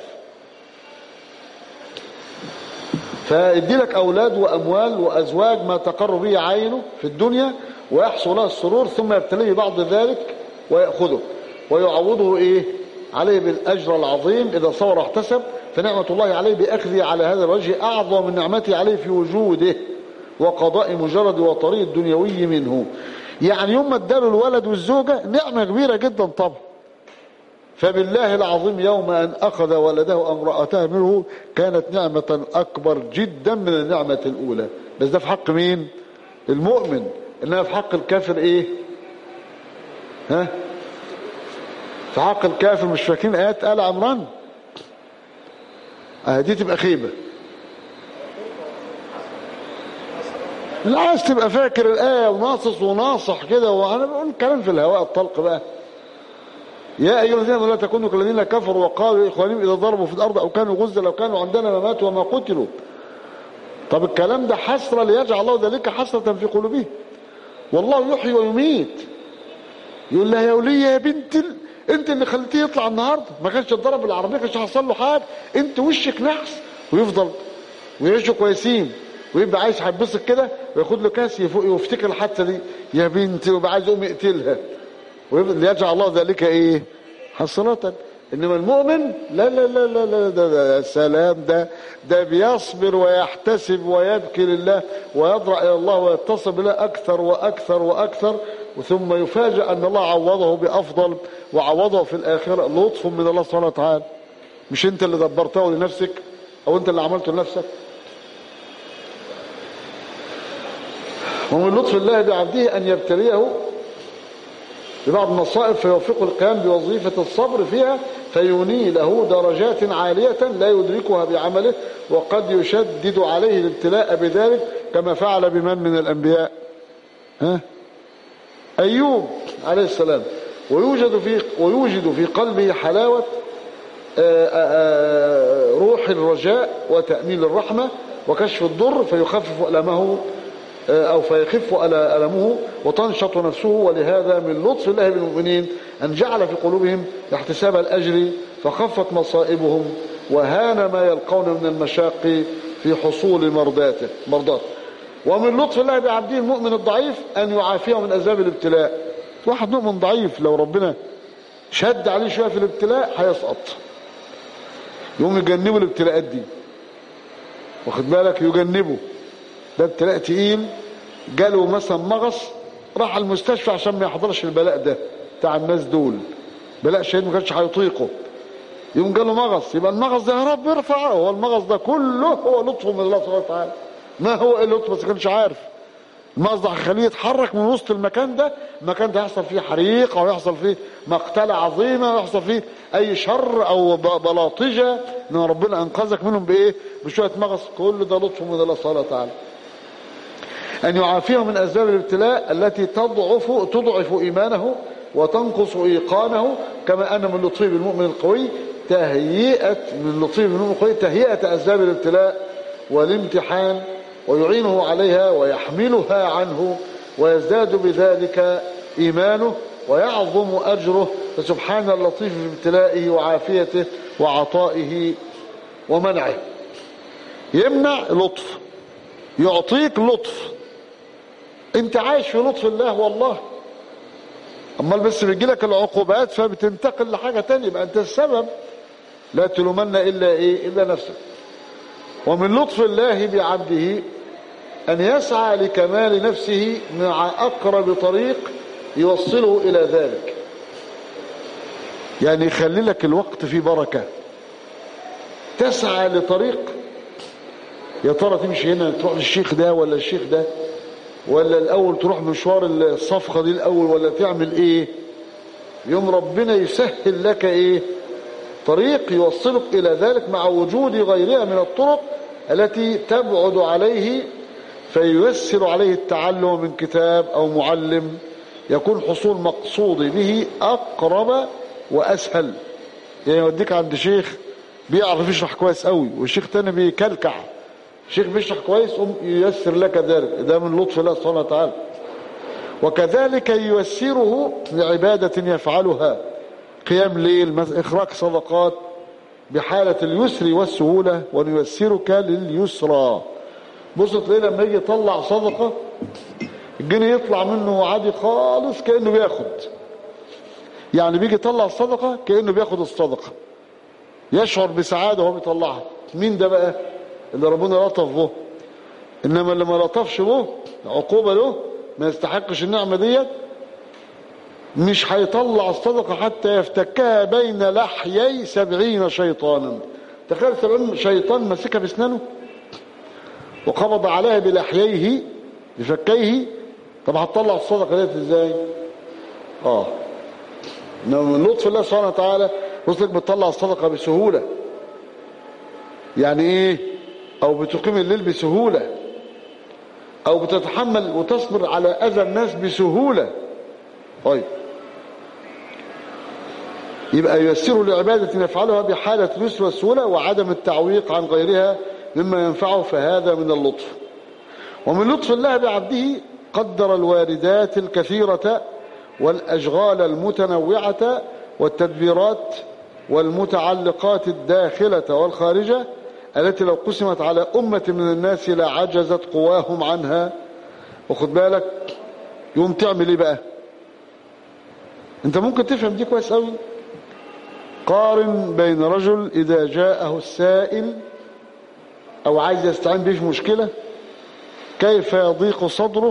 فادي لك أولاد وأموال وأزواج ما تقر به عينه في الدنيا ويحصل له السرور ثم يبتليه بعض ذلك ويأخذه ويعوضه إيه عليه بالأجر العظيم إذا صور احتسب فنعمة الله عليه بأخذه على هذا الوجه أعظم من نعمته عليه في وجوده وقضاء مجرد وطريق الدنيوي منه يعني يوم ما اداله الولد والزوجة نعمة كبيرة جدا طبعا فبالله العظيم يوم أن أخذ ولده امرأته منه كانت نعمة أكبر جدا من النعمة الأولى بس ده في حق مين المؤمن إنما في حق الكافر إيه ها في حق الكافر مش فاكرين آيات آل عمران آه دي تبقى خيبة لا عايز تبقى فاكر الآية وناصص وناصح كده وأنا بقول كلام في الهواء الطلق بقى يا أيها الذين لا تكونوا كالذين كفروا وقالوا لإخوانهم إذا ضربوا في الأرض أو كانوا غزة لو كانوا عندنا ما ماتوا وما قتلوا طب الكلام ده حسرة ليجعل الله ذلك حسرة في قلوبهم والله يحيي ويميت يقول لها يا ولية يا بنت ال... انت اللي خليتيه يطلع النهارده ما كانش اتضرب العربيه كانش حصل له حاجه انت وشك نحس ويفضل ويعيشوا كويسين ويبقى عايز هيتبسط كده وياخد له كاس يفوق ويفتكر الحادثه دي يا بنتي ويبقى عايز يقوم يقتلها ليجعل الله ذلك ايه حسرة انما المؤمن لا لا لا لا لا ده, ده سلام ده ده بيصبر ويحتسب ويبكي لله ويضرع الى الله ويتصل بالله اكثر واكثر واكثر ثم يفاجأ ان الله عوضه بافضل وعوضه في الاخره لطف من الله سبحانه وتعالى مش انت اللي دبرته لنفسك او انت اللي عملته لنفسك ومن لطف الله بعبده ان يبتليه ببعض المصائب فيوفقه القيام بوظيفة الصبر فيها فيني له درجات عالية لا يدركها بعمله وقد يشدد عليه الابتلاء بذلك كما فعل بمن من الأنبياء ها؟ أيوب عليه السلام ويوجد في ويوجد في قلبه حلاوة آآ آآ روح الرجاء وتأمين الرحمة وكشف الضر فيخفف ألمه أو فيخف ألمه وتنشط نفسه ولهذا من لطف الله بالمؤمنين أن جعل في قلوبهم احتساب الأجر فخفت مصائبهم وهان ما يلقون من المشاق في حصول مرضاته مرضاته ومن لطف الله بعبده المؤمن الضعيف أن يعافيه من أسباب الابتلاء واحد مؤمن ضعيف لو ربنا شد عليه شوية في الابتلاء هيسقط يقوم يجنبه الابتلاءات دي واخد بالك يجنبه ده ابتلاء تقيل جاله مثلا مغص راح المستشفى عشان ما يحضرش البلاء ده بتاع الناس دول بلاء شديد ما كانش هيطيقه يوم جاله مغص يبقى المغص ده يا رب ارفعه هو المغص ده كله هو لطف من الله سبحانه وتعالى ما هو ايه اللطف بس كانش عارف المغص ده هيخليه يتحرك من وسط المكان ده المكان ده يحصل فيه حريق او يحصل فيه مقتله عظيمه او يحصل فيه اي شر او بلاطجه ان ربنا انقذك منهم بايه بشويه مغص كل ده لطف من الله سبحانه وتعالى أن يعافيه من أسباب الابتلاء التي تضعف تضعف إيمانه وتنقص إيقانه كما أن من لطفه بالمؤمن القوي تهيئة من لطفه بالمؤمن القوي تهيئة أسباب الابتلاء والامتحان ويعينه عليها ويحملها عنه ويزداد بذلك إيمانه ويعظم أجره فسبحان اللطيف في ابتلائه وعافيته وعطائه ومنعه يمنع لطف يعطيك لطف انت عايش في لطف الله والله امال بس بيجي لك العقوبات فبتنتقل لحاجه تانية يبقى انت السبب لا تلومن الا ايه الا نفسك ومن لطف الله بعبده ان يسعى لكمال نفسه مع اقرب طريق يوصله الى ذلك يعني يخلي لك الوقت فيه بركه تسعى لطريق يا ترى تمشي هنا تروح للشيخ ده ولا الشيخ ده ولا الاول تروح مشوار الصفقه دي الاول ولا تعمل ايه يوم ربنا يسهل لك ايه طريق يوصلك الى ذلك مع وجود غيرها من الطرق التي تبعد عليه فييسر عليه التعلم من كتاب او معلم يكون حصول مقصود به اقرب واسهل يعني يوديك عند شيخ بيعرف يشرح كويس قوي والشيخ تاني بيكلكع شيخ بيشرح كويس قوم ييسر لك ذلك ده من لطف الله سبحانه وتعالى وكذلك ييسره لعبادة يفعلها قيام ليل إخراج صدقات بحالة اليسر والسهولة ونيسرك لليسرى بص تلاقيه لما يجي يطلع صدقة الجنيه يطلع منه عادي خالص كأنه بياخد يعني بيجي يطلع الصدقة كأنه بياخد الصدقة يشعر بسعادة وهو بيطلعها مين ده بقى اللي ربنا لطف به انما اللي ما لطفش به عقوبة له ما يستحقش النعمة ديت مش هيطلع الصدقة حتى يفتكها بين لحيي سبعين شيطانا تخيل سبعين شيطان مسكها باسنانه وقبض عليها بلحييه بفكيه طب هتطلع الصدقة ديت ازاي اه انما من لطف الله سبحانه وتعالى رسلك بتطلع الصدقة بسهولة يعني ايه او بتقيم الليل بسهولة او بتتحمل وتصبر على اذى الناس بسهولة طيب يبقى ييسر لعبادة يفعلها بحالة اليسر والسهولة وعدم التعويق عن غيرها مما ينفعه فهذا من اللطف ومن لطف الله بعبده قدر الواردات الكثيرة والأشغال المتنوعة والتدبيرات والمتعلقات الداخلة والخارجة التي لو قسمت على أمة من الناس لعجزت قواهم عنها وخد بالك يوم تعمل ايه بقى انت ممكن تفهم دي كويس قوي قارن بين رجل إذا جاءه السائل أو عايز يستعين به في مشكلة كيف يضيق صدره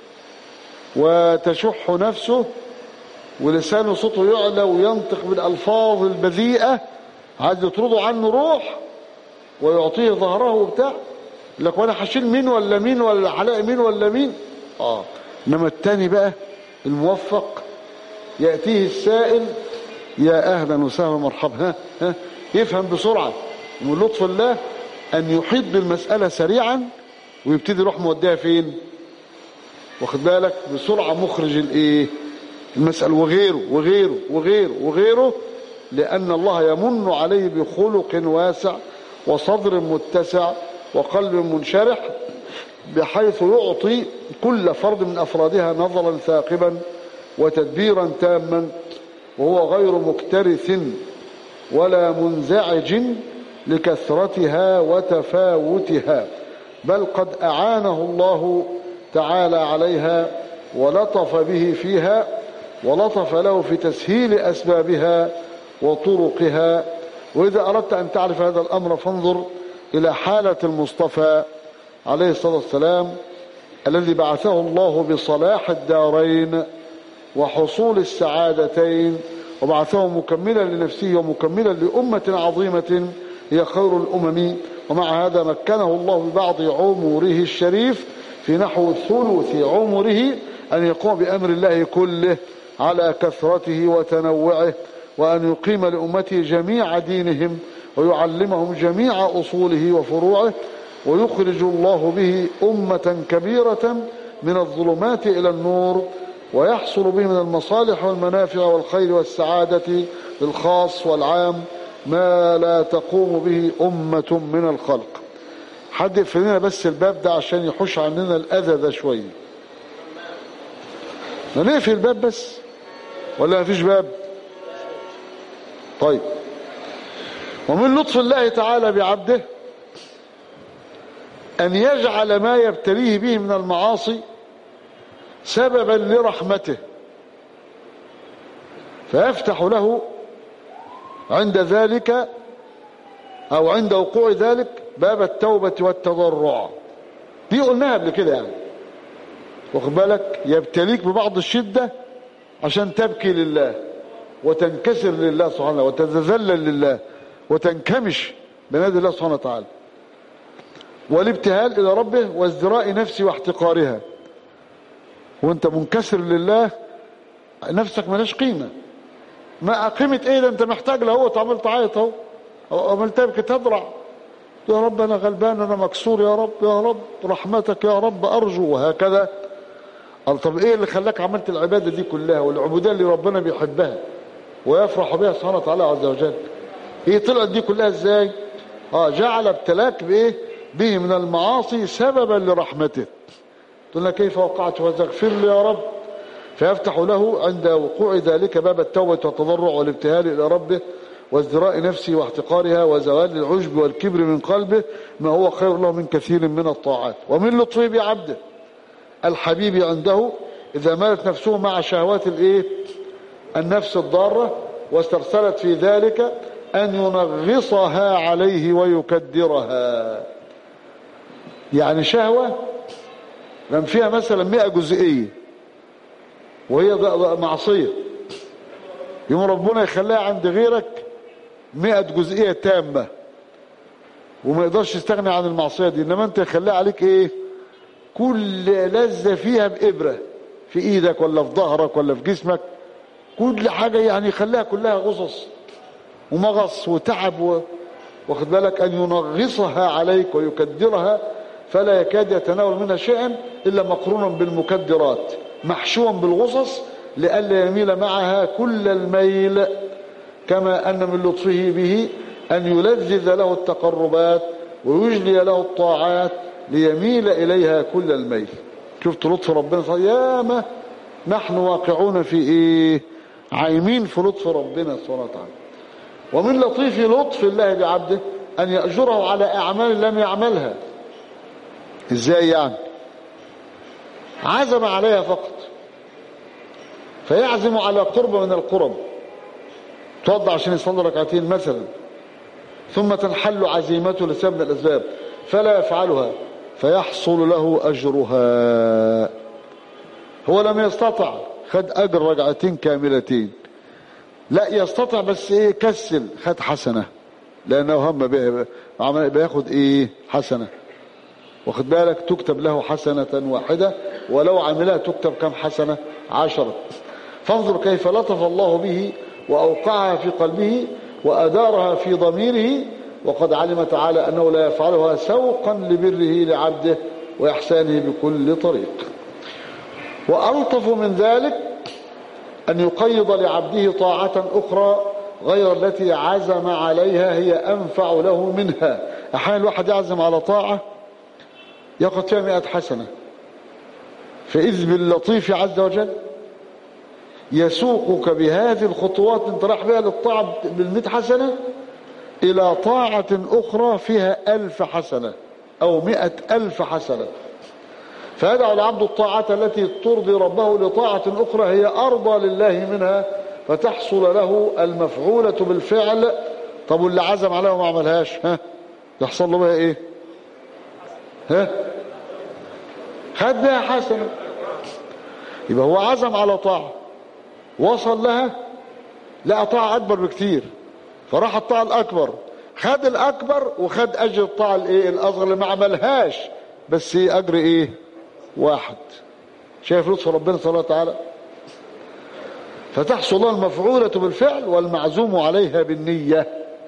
وتشح نفسه ولسانه صوته يعلى وينطق بالألفاظ البذيئة عايز يطرده عنه روح ويعطيه ظهره وبتاع لك وانا هشيل مين ولا مين ولا هلاقي مين ولا مين اه انما التاني بقى الموفق يأتيه السائل يا اهلا وسهلا مرحبا ها ها يفهم بسرعة ومن لطف الله ان يحيط بالمسألة سريعا ويبتدي يروح موديها فين واخد بالك بسرعة مخرج الايه المسألة وغيره وغيره وغيره وغيره لأن الله يمن عليه بخلق واسع وصدر متسع وقلب منشرح بحيث يعطي كل فرد من أفرادها نظرا ثاقبا وتدبيرا تاما وهو غير مكترث ولا منزعج لكثرتها وتفاوتها بل قد أعانه الله تعالى عليها ولطف به فيها ولطف له في تسهيل أسبابها وطرقها وإذا أردت أن تعرف هذا الأمر فانظر إلى حالة المصطفى عليه الصلاة والسلام الذي بعثه الله بصلاح الدارين وحصول السعادتين وبعثه مكملا لنفسه ومكملا لأمة عظيمة هي خير الأمم ومع هذا مكنه الله ببعض عمره الشريف في نحو ثلث عمره أن يقوم بأمر الله كله على كثرته وتنوعه وأن يقيم لأمته جميع دينهم ويعلمهم جميع أصوله وفروعه ويخرج الله به أمة كبيرة من الظلمات إلى النور ويحصل به من المصالح والمنافع والخير والسعادة الخاص والعام ما لا تقوم به أمة من الخلق حد يقفل لنا بس الباب ده عشان يحوش عننا الأذى ده شوية نقفل الباب بس ولا مفيش باب طيب ومن لطف الله تعالى بعبده أن يجعل ما يبتليه به من المعاصي سببا لرحمته فيفتح له عند ذلك أو عند وقوع ذلك باب التوبة والتضرع دي قلناها قبل كده يعني واخد بالك يبتليك ببعض الشدة عشان تبكي لله وتنكسر لله سبحانه وتتذلل لله وتنكمش بنادي الله سبحانه وتعالى والابتهال إلى ربه وازدراء نفسه واحتقارها وانت منكسر لله نفسك ملاش قيمة ما قيمة ايه ده انت محتاج له هو عمال تعيط اهو عمال تبكي تضرع يا رب انا غلبان انا مكسور يا رب يا رب رحمتك يا رب ارجو وهكذا قال طب ايه اللي خلاك عملت العبادة دي كلها والعبودية اللي ربنا بيحبها ويفرح بها سبحانه وتعالى عز وجل هي طلعت دي كلها ازاي اه جعل ابتلاك بايه به من المعاصي سببا لرحمته قلنا كيف وقعت فاغفر لي يا رب فيفتح له عند وقوع ذلك باب التوبة والتضرع والابتهال إلى ربه وازدراء نفسه واحتقارها وزوال العجب والكبر من قلبه ما هو خير له من كثير من الطاعات ومن لطفه بعبده الحبيب عنده إذا مالت نفسه مع شهوات الإيه النفس الضارة واسترسلت في ذلك أن ينغصها عليه ويكدرها يعني شهوة لم فيها مثلا مئة جزئية وهي معصية يوم ربنا يخليها عند غيرك مئة جزئية تامة وما يقدرش يستغني عن المعصية دي انما انت يخليها عليك ايه كل لذة فيها بإبرة في ايدك ولا في ظهرك ولا في جسمك كل حاجة يعني يخليها كلها غصص ومغص وتعب و... واخد بالك أن ينغصها عليك ويكدرها فلا يكاد يتناول منها شيئا إلا مقرونا بالمكدرات محشوا بالغصص لئلا يميل معها كل الميل كما أن من لطفه به أن يلذذ له التقربات ويجلي له الطاعات ليميل إليها كل الميل شفت لطف ربنا صلى ياما نحن واقعون في إيه عايمين في لطف ربنا سبحانه وتعالى ومن لطيف لطف الله بعبده أن يأجره على أعمال لم يعملها إزاي يعني عزم عليها فقط فيعزم على قرب من القرب توضع عشان يصلي ركعتين مثلا ثم تنحل عزيمته لسبب من الأسباب فلا يفعلها فيحصل له أجرها هو لم يستطع خد أجر ركعتين كاملتين لا يستطع بس ايه كسل خد حسنة لأنه هم بياخد ايه حسنة واخد بالك تكتب له حسنة واحدة ولو عملها تكتب كم حسنة عشرة فانظر كيف لطف الله به وأوقعها في قلبه وأدارها في ضميره وقد علم تعالى أنه لا يفعلها سوقا لبره لعبده وإحسانه بكل طريق وألطف من ذلك أن يقيض لعبده طاعة أخرى غير التي عزم عليها هي أنفع له منها أحيانا الواحد يعزم على طاعة ياخذ فيها مئة حسنة فإذ باللطيف عز وجل يسوقك بهذه الخطوات انت راح بها للطاعة بالمئة حسنة إلى طاعة أخرى فيها ألف حسنة أو مئة ألف حسنة فيدعو العبد الطاعة التي ترضي ربه لطاعة أخرى هي أرضى لله منها فتحصل له المفعولة بالفعل طب واللي عزم عليها وما عملهاش ها يحصل له بها ايه ها خد بها حسنة يبقى هو عزم على طاعة وصل لها لقى طاعة أكبر بكتير فراح الطاعة الأكبر خد الأكبر وخد أجر الطاعة الإيه الأصغر اللي ما عملهاش بس إيه أجر إيه واحد شايف لطف ربنا سبحانه وتعالى فتحصل له المفعولة بالفعل والمعزوم عليها بالنية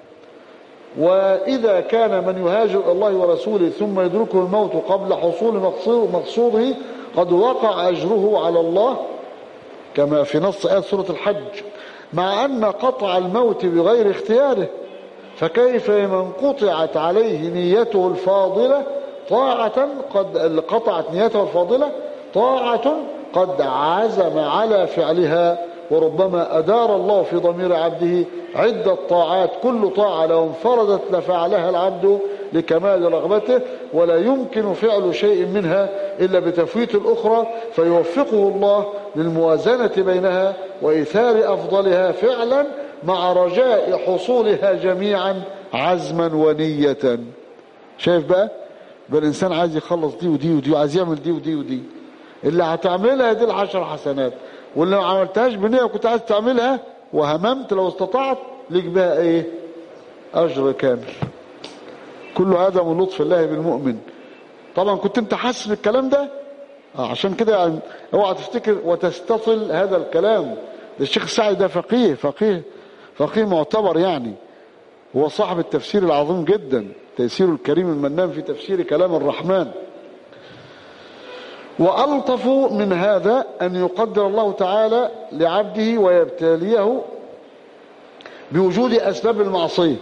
وإذا كان من يهاجر الله ورسوله ثم يدركه الموت قبل حصول مقصوده قد وقع أجره على الله كما في نص آية سورة الحج مع أن قطع الموت بغير اختياره فكيف من قطعت عليه نيته الفاضلة طاعة قد قطعت نيته الفاضلة طاعة قد عزم على فعلها وربما أدار الله في ضمير عبده عدة طاعات كل طاعة لو انفردت لفعلها العبد لكمال رغبته ولا يمكن فعل شيء منها إلا بتفويت الأخرى فيوفقه الله للموازنة بينها وإيثار أفضلها فعلا مع رجاء حصولها جميعا عزما ونية شايف بقى يبقى الإنسان عايز يخلص دي ودي ودي وعايز يعمل دي ودي ودي اللي هتعملها دي العشر حسنات واللي ما عملتهاش بنية وكنت عايز تعملها وهممت لو استطعت ليك بها ايه اجر كامل كل هذا من لطف الله بالمؤمن طبعا كنت انت حاسس بالكلام ده آه عشان كده يعني اوعى تفتكر وتستطل هذا الكلام ده الشيخ السعدي ده فقيه فقيه فقيه معتبر يعني هو صاحب التفسير العظيم جدا تيسير الكريم المنان في تفسير كلام الرحمن وألطف من هذا أن يقدر الله تعالى لعبده ويبتليه بوجود أسباب المعصية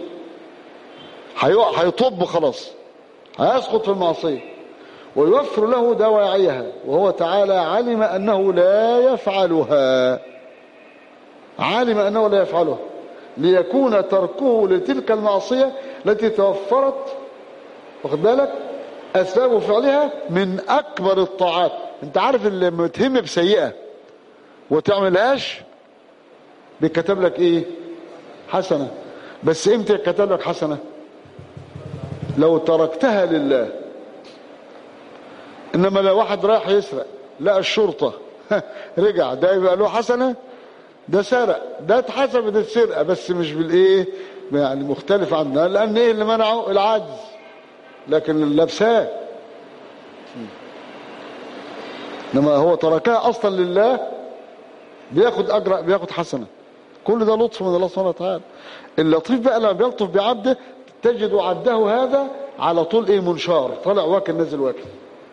هيطب خلاص هيسقط في المعصية ويوفر له دواعيها وهو تعالى علم أنه لا يفعلها علم أنه لا يفعلها ليكون تركه لتلك المعصية التي توفرت واخد بالك أسباب فعلها من أكبر الطاعات انت عارف اللي متهم بسيئة وتعملهاش بيكتب لك ايه حسنة بس امتى يكتب لك حسنة لو تركتها لله انما لو واحد رايح يسرق لقى الشرطة رجع ده يبقى له حسنة ده سرق ده اتحسبت السرقة بس مش بالايه يعني مختلف عنها لان ايه اللي منعه العجز لكن اللبساه انما هو تركها اصلا لله بياخد اجر بياخد حسنه كل ده لطف من الله سبحانه وتعالى اللطيف بقى لما بيلطف بعبده تجد عبده هذا على طول ايه منشار طالع واكل نازل واكل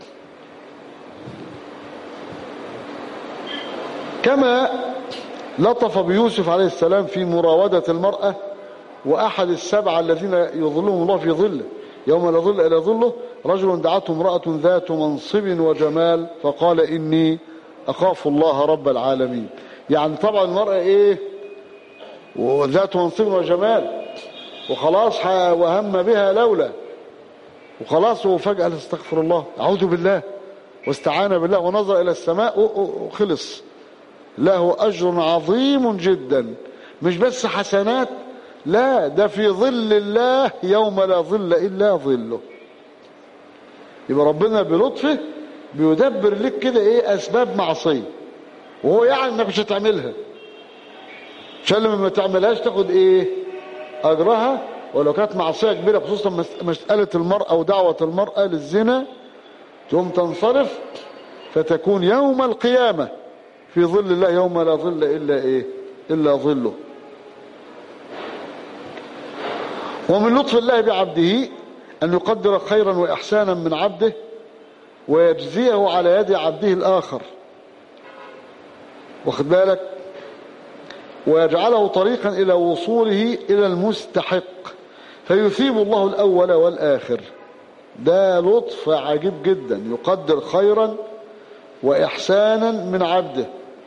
كما لطف بيوسف عليه السلام في مراودة المرأة وأحد السبعة الذين يظلهم الله في ظله يوم لا ظل إلى ظله رجل دعته امرأة ذات منصب وجمال فقال إني أخاف الله رب العالمين يعني طبعا المرأة إيه وذات منصب وجمال وخلاص وهم بها لولا وخلاص وفجأة استغفر الله أعوذ بالله واستعان بالله ونظر إلى السماء وخلص له أجر عظيم جدا مش بس حسنات لا ده في ظل الله يوم لا ظل إلا ظله يبقى ربنا بلطفه بيدبر لك كده ايه اسباب معصيه وهو يعني انك مش هتعملها عشان لما ما تعملهاش تاخد ايه اجرها ولو كانت معصيه كبيره خصوصا مساله المراه ودعوه المراه للزنا ثم تنصرف فتكون يوم القيامه في ظل الله يوم لا ظل الا ايه الا ظله ومن لطف الله بعبده أن يقدر خيرا وإحسانا من عبده ويجزيه على يد عبده الآخر واخد بالك ويجعله طريقا إلى وصوله إلى المستحق فيثيب الله الأول والآخر ده لطف عجيب جدا يقدر خيرا وإحسانا من عبده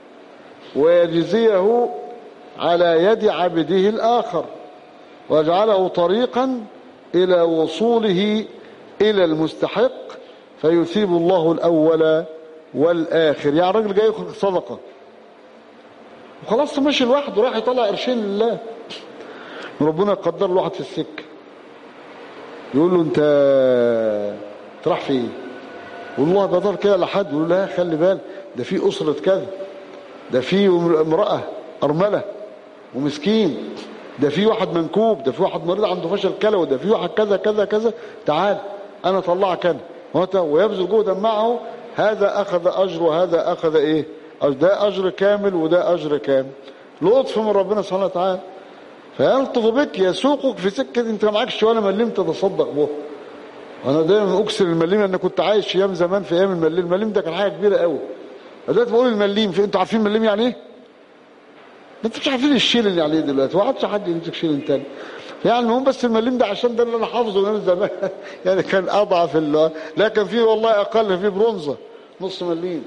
ويجزيه على يد عبده الآخر ويجعله طريقا إلى وصوله إلى المستحق فيثيب الله الأول والآخر يعني راجل جاي ياخد صدقة وخلاص ماشي لوحده راح يطلع قرشين لله ربنا يقدر له واحد في السكة يقول له انت تروح فين والله بدر كده لحد يقول له لا خلي بالك ده في أسرة كذا ده في امرأة أرملة ومسكين ده في واحد منكوب ده في واحد مريض عنده فشل كلوي ده في واحد كذا كذا كذا تعال انا طلعك انا ويبذل جهدا معه هذا اخذ اجر وهذا اخذ ايه ده اجر كامل وده اجر كامل لطف من ربنا سبحانه وتعالى فيلطف بك يسوقك في سكه انت ما معكش ولا مليم تتصدق به انا دايما اكسر المليم انا كنت عايش ايام زمان في ايام المليم المليم ده كان حاجه كبيره قوي دلوقتي بقول المليم في انتوا عارفين المليم يعني ايه ده انتوا مش عارفين الشيل اللي عليه دلوقتي ما عادش حد يمسك شيل تاني يعني المهم بس المليم ده عشان ده اللي انا حافظه من زمان يعني كان اضعف اللي لكن فيه والله اقل فيه برونزه نص مليم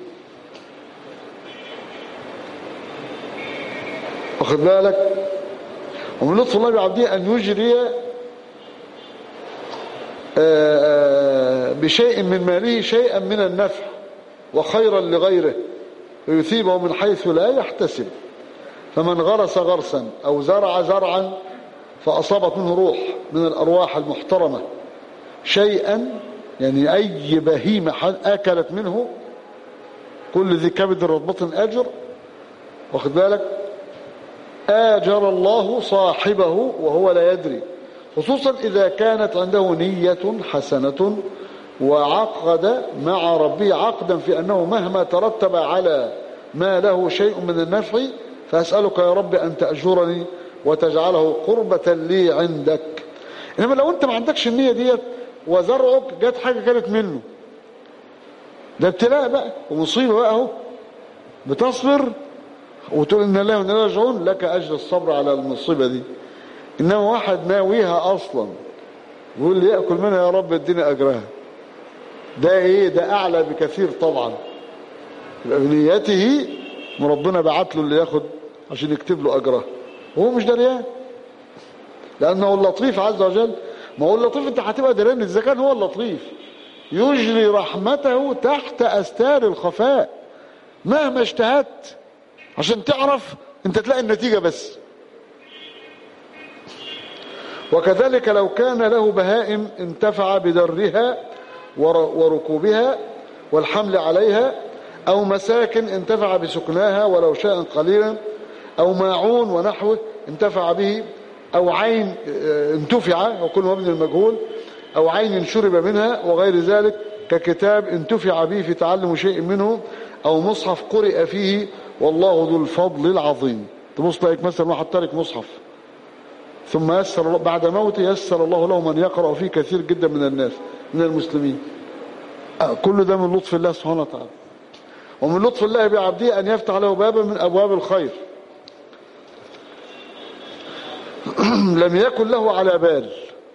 واخد بالك ومن لطف الله بعبده ان يجري بشيء من ماله شيئا من النفع وخيرا لغيره ويثيبه من حيث لا يحتسب فمن غرس غرسا أو زرع زرعا فأصابت منه روح من الأرواح المحترمة شيئا يعني أي بهيمة أكلت منه كل ذي كبد رطبة أجر واخد بالك آجر الله صاحبه وهو لا يدري خصوصا إذا كانت عنده نية حسنة وعقد مع ربه عقدا في أنه مهما ترتب على ما له شيء من النفع فأسألك يا رب أن تأجرني وتجعله قربة لي عندك إنما لو أنت ما عندكش النية ديت وزرعك جت حاجة كانت منه ده ابتلاء بقى ومصيبة بقى اهو بتصبر وتقول إن الله وإن الله راجعون لك أجر الصبر على المصيبة دي إنما واحد ناويها أصلا يقول لي يأكل منها يا رب اديني أجرها ده إيه ده أعلى بكثير طبعا بنيته وربنا بعت له اللي ياخد عشان يكتب له أجرها وهو مش دريان لأنه اللطيف عز وجل ما هو اللطيف أنت هتبقى دريان إذا كان هو اللطيف يجري رحمته تحت أستار الخفاء مهما اجتهدت عشان تعرف انت تلاقي النتيجة بس وكذلك لو كان له بهائم انتفع بدرها وركوبها والحمل عليها أو مساكن انتفع بسكناها ولو شاء قليلا أو ماعون ونحوه انتفع به أو عين انتفع وكل مبني المجهول أو عين شرب منها وغير ذلك ككتاب انتفع به في تعلم شيء منه أو مصحف قرئ فيه والله ذو الفضل العظيم تبص لك مثلا واحد تارك مصحف ثم يسر بعد موته يسر الله له من يقرأ فيه كثير جدا من الناس من المسلمين كل ده من لطف الله سبحانه وتعالى ومن لطف الله بعبده أن يفتح له بابا من أبواب الخير لم يكن له على بال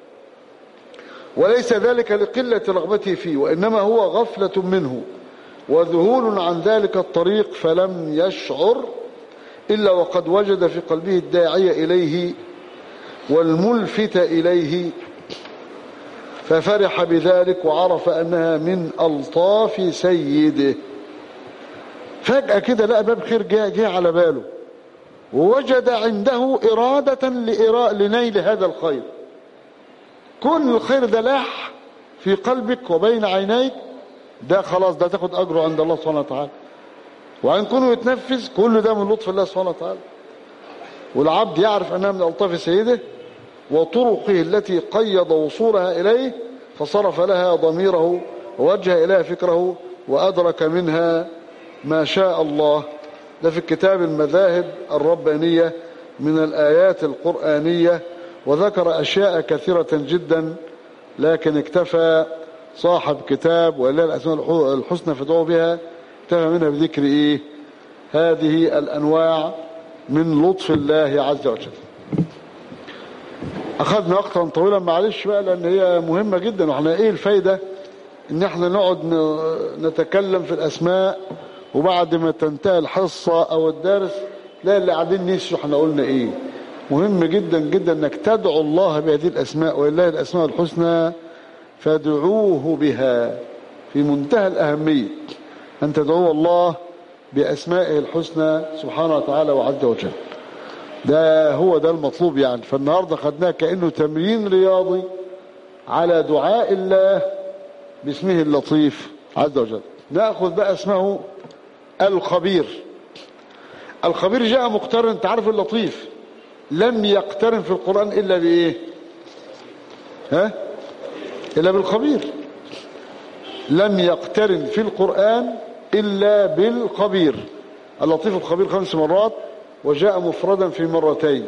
وليس ذلك لقلة رغبته فيه وإنما هو غفلة منه وذهول عن ذلك الطريق فلم يشعر إلا وقد وجد في قلبه الداعية إليه والملفت إليه ففرح بذلك وعرف أنها من ألطاف سيده فجأة كده لقى باب خير جاء جاء على باله ووجد عنده إرادة لإراء لنيل هذا الخير كل الخير ده لاح في قلبك وبين عينيك ده خلاص ده تاخد أجره عند الله سبحانه وتعالى وإن كونه يتنفذ كل ده من لطف الله سبحانه وتعالى والعبد يعرف أنها من ألطاف سيده وطرقه التي قيض وصولها إليه فصرف لها ضميره ووجه إليها فكره وأدرك منها ما شاء الله ده في كتاب المذاهب الربانية من الآيات القرآنية وذكر أشياء كثيرة جدا لكن اكتفى صاحب كتاب ولله الأسماء الحسنى فدعوا بها اكتفى منها بذكر إيه هذه الأنواع من لطف الله عز وجل أخذنا وقتا طويلا معلش بقى لأن هي مهمة جدا وإحنا إيه الفايدة إن إحنا نقعد نتكلم في الأسماء وبعد ما تنتهي الحصة أو الدرس لا اللي قاعدين نسوا إحنا قلنا إيه مهم جدا جدا إنك تدعو الله بهذه الأسماء ولله الأسماء الحسنى فادعوه بها في منتهى الأهمية أن تدعو الله بأسمائه الحسنى سبحانه وتعالى وعز وجل ده هو ده المطلوب يعني فالنهاردة خدناه كأنه تمرين رياضي على دعاء الله باسمه اللطيف عز وجل نأخذ بقى اسمه الخبير الخبير جاء مقترن انت عارف اللطيف لم يقترن في القرآن إلا بإيه ها إلا بالخبير لم يقترن في القرآن إلا بالخبير اللطيف الخبير خمس مرات وجاء مفردا في مرتين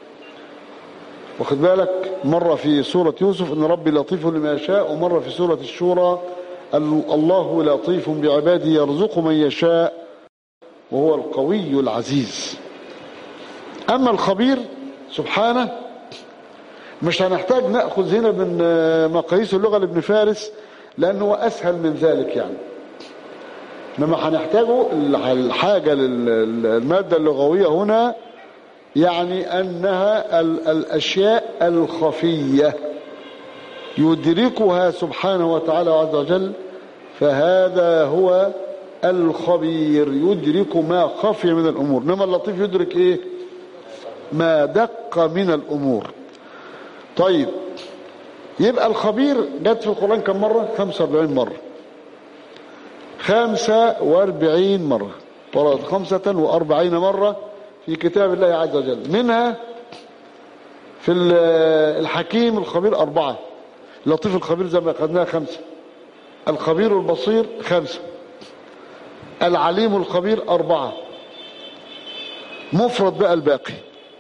واخد بالك مرة في سورة يوسف ان ربي لطيف لما يشاء ومرة في سورة الشورى الله لطيف بعباده يرزق من يشاء وهو القوي العزيز اما الخبير سبحانه مش هنحتاج نأخذ هنا من مقاييس اللغة لابن فارس لأنه اسهل من ذلك يعني انما هنحتاجه الحاجة للمادة اللغوية هنا يعني أنها الأشياء الخفية يدركها سبحانه وتعالى عز وجل فهذا هو الخبير يدرك ما خفي من الأمور إنما اللطيف يدرك إيه ما دق من الأمور طيب يبقى الخبير جت في القرآن كم مرة 45 مرة خمسة واربعين مرة ورد خمسة واربعين مرة في كتاب الله عز وجل منها في الحكيم الخبير أربعة اللطيف الخبير زي ما أخذناها خمسة الخبير البصير خمسة العليم الخبير أربعة مفرد بقى الباقي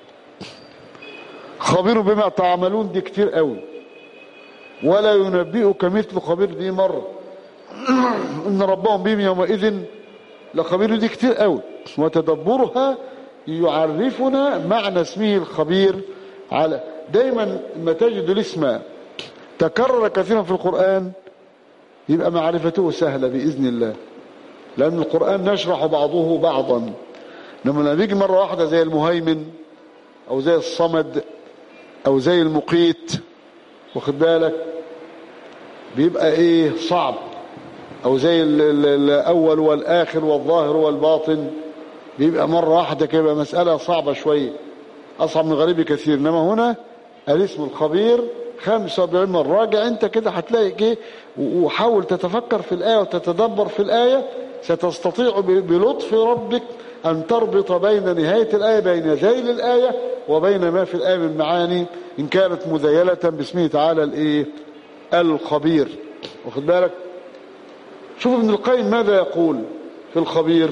خبير بما تعملون دي كتير قوي ولا ينبئك مثل خبير دي مرة ان ربهم بهم يومئذ لخبير دي كتير قوي وتدبرها يعرفنا معنى اسمه الخبير على دايما ما تجد الاسم تكرر كثيرا في القرآن يبقى معرفته سهلة بإذن الله لأن القرآن نشرح بعضه بعضا لما نيجي مرة واحدة زي المهيمن أو زي الصمد أو زي المقيت واخد بالك بيبقى ايه صعب او زي ال- ال- الاول والاخر والظاهر والباطن بيبقى مرة واحدة كده يبقى مسألة صعبة شوية اصعب من غريب كثير انما هنا الاسم الخبير 45 مرة راجع انت كده هتلاقي ايه وحاول تتفكر في الآية وتتدبر في الآية ستستطيع ب- بلطف ربك أن تربط بين نهاية الآية بين ذيل الآية وبين ما في الآية من معاني إن كانت مذيلة باسمه تعالى الإيه الخبير واخد بالك شوف ابن القيم ماذا يقول في الخبير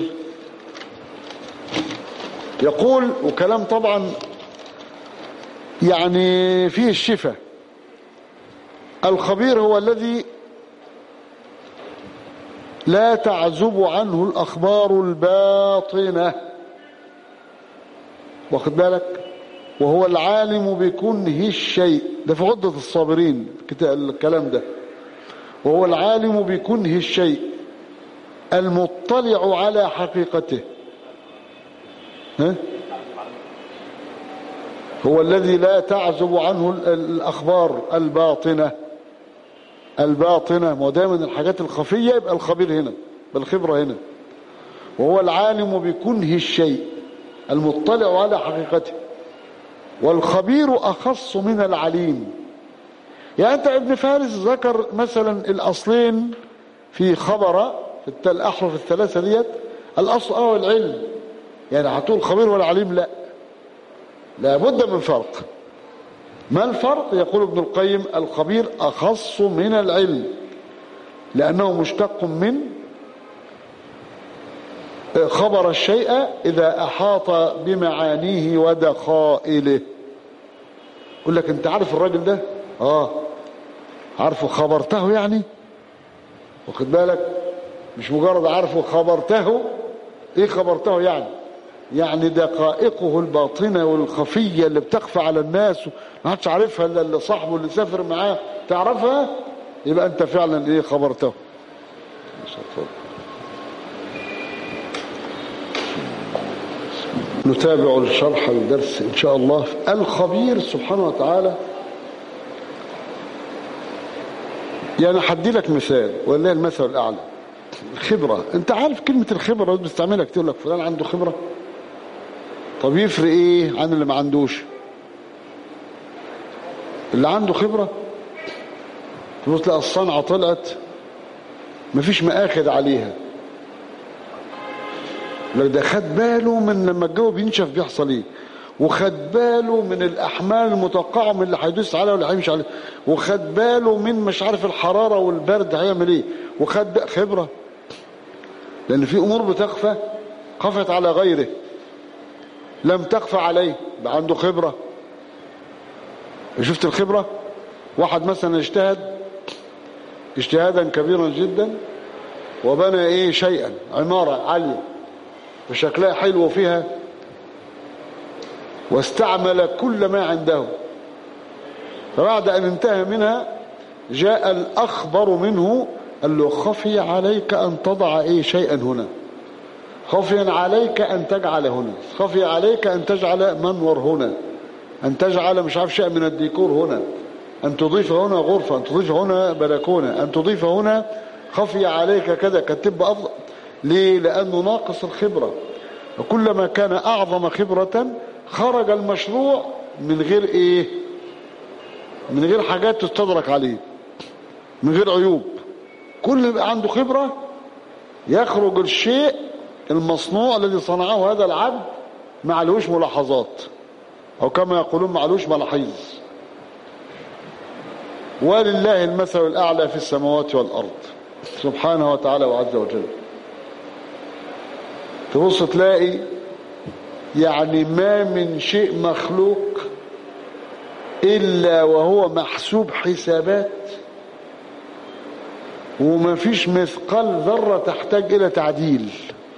يقول وكلام طبعا يعني فيه الشفاء الخبير هو الذي لا تعزب عنه الأخبار الباطنة واخد بالك وهو العالم بكنه الشيء ده في غدة الصابرين كتا- الكلام ده وهو العالم بكنه الشيء المطلع على حقيقته ها؟ هو الذي لا تعزب عنه ال- الأخبار الباطنة الباطنة ما هو دايما الحاجات الخفية يبقى الخبير هنا بالخبرة هنا وهو العالم بكنه الشيء المطلع على حقيقته والخبير أخص من العليم يعني أنت ابن فارس ذكر مثلا الأصلين في خبر في الت- الأحرف الثلاثة ديت الأصل أو العلم يعني هتقول خبير ولا عليم لا لابد من فرق ما الفرق يقول ابن القيم الخبير أخص من العلم لأنه مشتق من خبر الشيء إذا أحاط بمعانيه ودخائله يقول لك أنت عارف الراجل ده آه عارفه خبرته يعني واخد بالك مش مجرد عارفه خبرته ايه خبرته يعني يعني دقائقه الباطنة والخفية اللي بتخفى على الناس ما حدش عارفها الا اللي صاحبه اللي سافر معاه تعرفها يبقى انت فعلا ايه خبرته نتابع الشرح الدرس ان شاء الله الخبير سبحانه وتعالى يعني هدي لك مثال ولله المثل الاعلى الخبره انت عارف كلمه الخبره اللي بتستعملها كتير لك فلان عنده خبره طب يفرق ايه عن اللي ما عندوش اللي عنده خبره تبص تلاقي الصنعه طلعت مفيش مآخذ عليها لك ده خد باله من لما الجو بينشف بيحصل ايه وخد باله من الاحمال المتوقعه من اللي هيدوس عليها واللي هيمشي عليها وخد باله من مش عارف الحراره والبرد هيعمل ايه وخد بقى خبره لان في امور بتخفى خفت على غيره لم تخفى عليه بقى عنده خبره شفت الخبره واحد مثلا اجتهد اجتهادا كبيرا جدا وبنى ايه شيئا عماره عاليه وشكلها حلو فيها واستعمل كل ما عنده فبعد أن انتهى منها جاء الأخبر منه قال له خفي عليك أن تضع أي شيئا هنا خفي عليك أن تجعل هنا خفي عليك أن تجعل منور هنا أن تجعل مش عارف شيء من الديكور هنا أن تضيف هنا غرفة أن تضيف هنا بلكونة أن تضيف هنا خفي عليك كذا كتب أفضل ليه لأنه ناقص الخبرة وكلما كان أعظم خبرة خرج المشروع من غير إيه من غير حاجات تستدرك عليه من غير عيوب كل اللي يبقى عنده خبرة يخرج الشيء المصنوع الذي صنعه هذا العبد معلوش ملاحظات أو كما يقولون معلوش ملاحظ ولله المثل الأعلى في السماوات والأرض سبحانه وتعالى وعز وجل تبص تلاقي يعني ما من شيء مخلوق إلا وهو محسوب حسابات وما فيش مثقال ذرة تحتاج إلى تعديل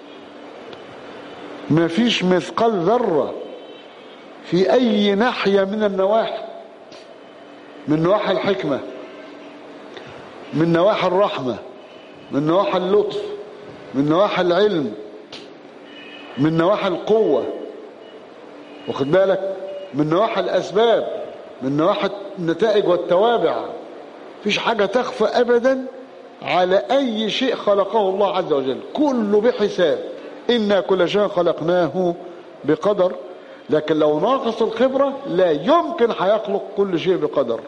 ما فيش مثقال ذرة في أي ناحية من النواحي من نواحي الحكمة من نواحي الرحمة من نواحي اللطف من نواحي العلم من نواحي القوة واخد بالك من نواحي الأسباب من نواحي النتائج والتوابع فيش حاجة تخفى أبدا على أي شيء خلقه الله عز وجل كله بحساب إنا كل شيء خلقناه بقدر لكن لو ناقص الخبرة لا يمكن هيخلق كل شيء بقدر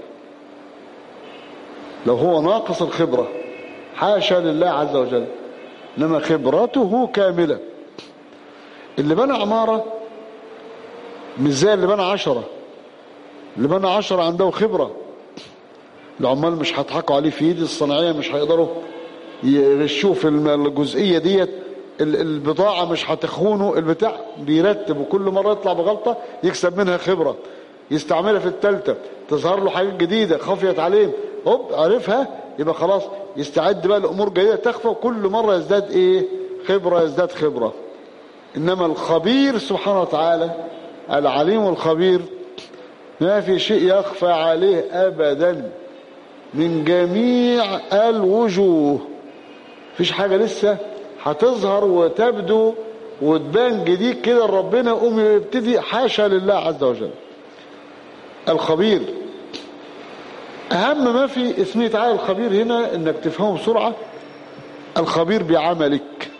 لو هو ناقص الخبرة حاشا لله عز وجل إنما خبرته كاملة اللي بنى عمارة مش زي اللي بنى عشرة اللي بنى عشرة عنده خبرة العمال مش هيضحكوا عليه في ايدي الصناعية مش هيقدروا يغشوه في الجزئية ديت البضاعة مش هتخونه البتاع بيرتب وكل مرة يطلع بغلطة يكسب منها خبرة يستعملها في التالتة تظهر له حاجات جديدة خفيت عليه هوب عرفها يبقى خلاص يستعد بقى لأمور جديدة تخفى وكل مرة يزداد ايه خبرة يزداد خبرة إنما الخبير سبحانه وتعالى العليم الخبير ما في شيء يخفى عليه أبدا من جميع الوجوه فيش حاجة لسه هتظهر وتبدو وتبان جديد كده ربنا يقوم يبتدي حاشا لله عز وجل الخبير أهم ما في اسمه تعالى الخبير هنا إنك تفهمه بسرعة الخبير بعملك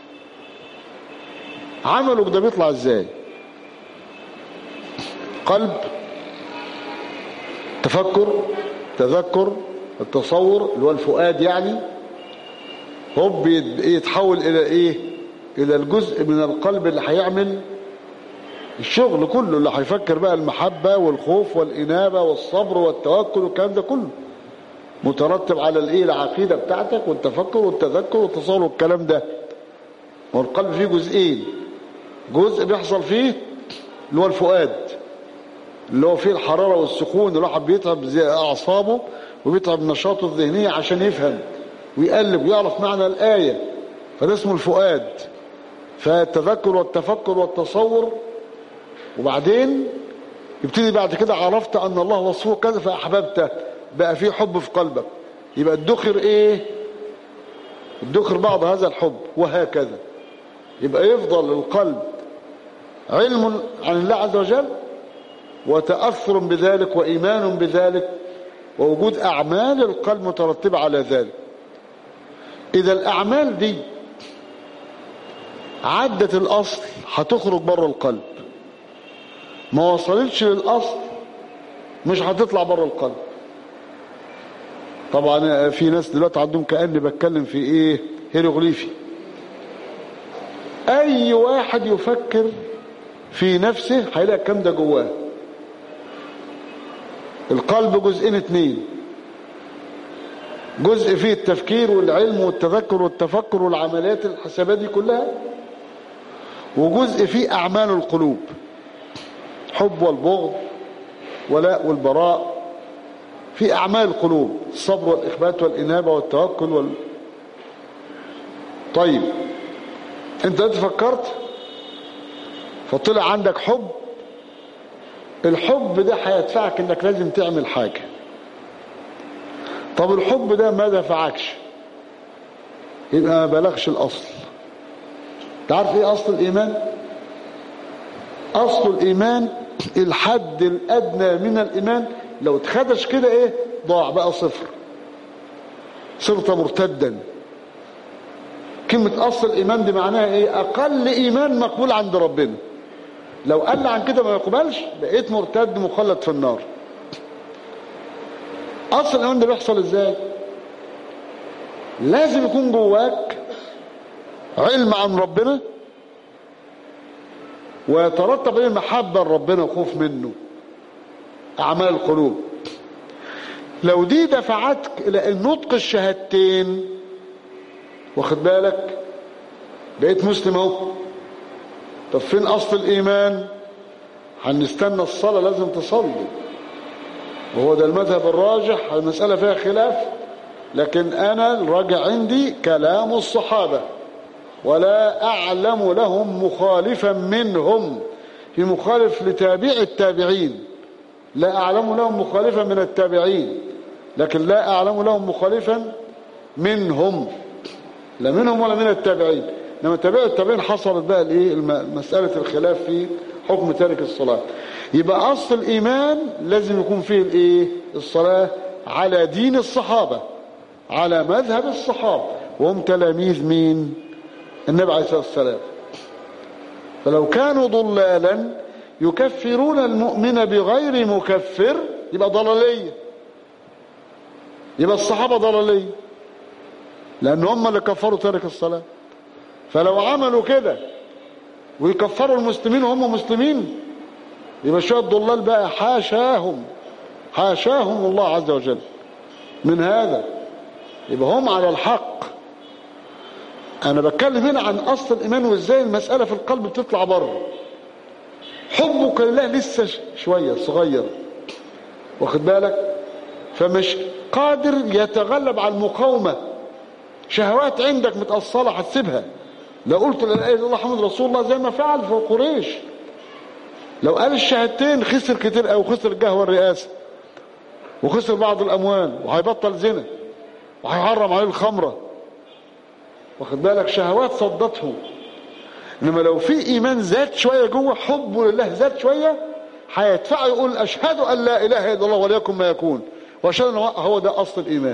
عملك ده بيطلع ازاي قلب تفكر تذكر التصور اللي هو الفؤاد يعني هوب يتحول الى ايه الى الجزء من القلب اللي هيعمل الشغل كله اللي هيفكر بقى المحبة والخوف والإنابة والصبر والتوكل والكلام ده كله مترتب على الايه العقيدة بتاعتك والتفكر والتذكر والتصور والكلام ده والقلب فيه جزئين جزء بيحصل فيه اللي هو الفؤاد اللي هو فيه الحرارة والسخون الواحد بيتعب زي أعصابه وبيتعب نشاطه الذهنية عشان يفهم ويقلب ويعرف معنى الآية فده اسمه الفؤاد فالتذكر والتفكر والتصور وبعدين يبتدي بعد كده عرفت أن الله وصفه كذا فأحببته بقى فيه حب في قلبك يبقى الدخر ايه الدخر بعض هذا الحب وهكذا يبقى يفضل القلب علم عن الله عز وجل وتأثر بذلك وإيمان بذلك ووجود أعمال القلب مترتبة على ذلك إذا الأعمال دي عدت الأصل هتخرج بره القلب ما وصلتش للأصل مش هتطلع بره القلب طبعا في ناس دلوقتي عندهم كأني بتكلم في ايه هيروغليفي اي واحد يفكر في نفسه هيلاقي الكلام ده جواه القلب جزئين اتنين جزء فيه التفكير والعلم والتذكر والتفكر والعمليات الحسابات دي كلها وجزء فيه اعمال القلوب حب والبغض ولاء والبراء في أعمال القلوب الصبر والإخبات والإنابة والتوكل وال... طيب انت انت فكرت فطلع عندك حب الحب ده هيدفعك انك لازم تعمل حاجة طب الحب ده ما دفعكش يبقى ما بلغش الأصل تعرف ايه أصل الإيمان أصل الإيمان الحد الأدنى من الإيمان لو اتخدش كده ايه ضاع بقى صفر صرت مرتدا كلمة أصل الإيمان دي معناها إيه أقل إيمان مقبول عند ربنا لو قل عن كده ما يقبلش بقيت مرتد مخلد في النار أصل الإيمان ده بيحصل إزاي لازم يكون جواك علم عن ربنا ويترتب عليه محبة لربنا وخوف منه أعمال القلوب لو دي دفعتك إلى النطق الشهادتين واخد بالك بقيت مسلم اهو طب فين أصل الإيمان هنستنى الصلاة لازم تصلي وهو ده المذهب الراجح المسألة فيها خلاف لكن أنا الراجع عندي كلام الصحابة ولا أعلم لهم مخالفا منهم في مخالف لتابع التابعين لا أعلم لهم مخالفا من التابعين لكن لا أعلم لهم مخالفا منهم لا منهم ولا من التابعين لما تابع التابعين حصلت بقى الايه مسألة الخلاف في حكم تارك الصلاة يبقى أصل الإيمان لازم يكون فيه الايه الصلاة على دين الصحابة على مذهب الصحابة وهم تلاميذ مين النبي عليه الصلاة والسلام فلو كانوا ضلالا يكفرون المؤمن بغير مكفر يبقى ضلالية يبقى الصحابة ضلالية لأن هم اللي كفروا تارك الصلاة فلو عملوا كده ويكفروا المسلمين وهم مسلمين يبقى شوية ضلال بقى حاشاهم حاشاهم الله عز وجل من هذا يبقى هم على الحق انا بتكلم هنا عن اصل الايمان وازاي المسألة في القلب بتطلع بره حبك لله لسه شوية صغير واخد بالك فمش قادر يتغلب على المقاومة شهوات عندك متأصلة هتسيبها لو قلت لا اله الا الله محمد رسول الله زي ما فعل في قريش لو قال الشهادتين خسر كتير او خسر الجهوة الرئاسة وخسر بعض الاموال وهيبطل زنا وهيحرم عليه الخمرة واخد بالك شهوات صدته انما لو في ايمان زاد شوية جوه حبه لله زاد شوية هيدفعه يقول اشهد ان لا اله الا الله وليكن ما يكون واشهد ان هو ده اصل الايمان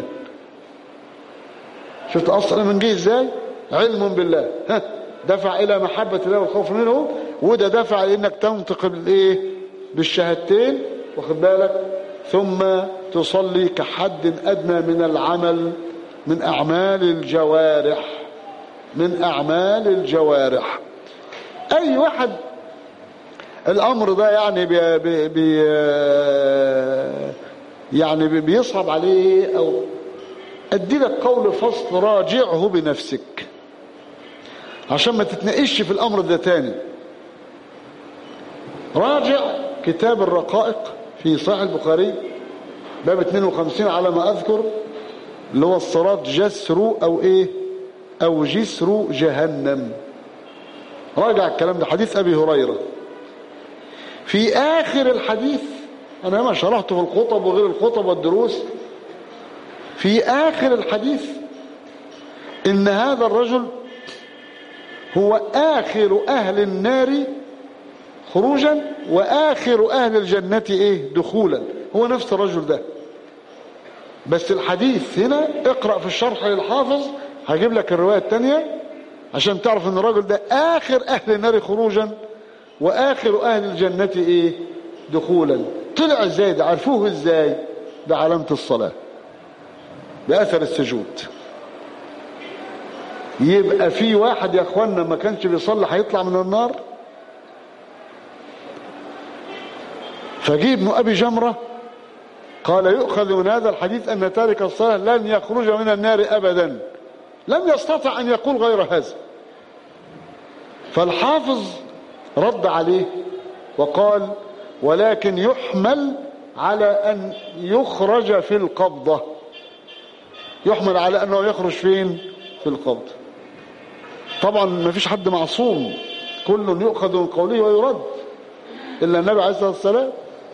شفت اصل الايمان جه ازاي علم بالله ها دفع الى محبة الله والخوف منه وده دفع انك تنطق بالايه بالشهادتين واخد بالك ثم تصلي كحد ادنى من العمل من اعمال الجوارح من اعمال الجوارح اي واحد الامر ده يعني بي بي بي يعني بيصعب عليه او ادي لك قول فصل راجعه بنفسك عشان ما تتناقش في الامر ده تاني راجع كتاب الرقائق في صحيح البخاري باب 52 على ما اذكر اللي هو الصراط جسر او ايه او جسر جهنم راجع الكلام ده حديث ابي هريره في اخر الحديث انا ما شرحته في الخطب وغير الخطب والدروس في اخر الحديث ان هذا الرجل هو اخر اهل النار خروجا واخر اهل الجنة ايه دخولا هو نفس الرجل ده بس الحديث هنا اقرأ في الشرح للحافظ هجيب لك الرواية التانية عشان تعرف ان الرجل ده اخر اهل النار خروجا واخر اهل الجنة ايه دخولا طلع ازاي ده عرفوه ازاي ده علامة الصلاة باثر السجود يبقى في واحد يا اخوانا ما كانش بيصلي هيطلع من النار فجي ابن ابي جمره قال يؤخذ من هذا الحديث ان تارك الصلاه لن يخرج من النار ابدا لم يستطع ان يقول غير هذا فالحافظ رد عليه وقال ولكن يحمل على ان يخرج في القبضه يحمل على انه يخرج فين في القبضه طبعا ما فيش حد معصوم كل يؤخذ من قوله ويرد الا النبي عليه الصلاه والسلام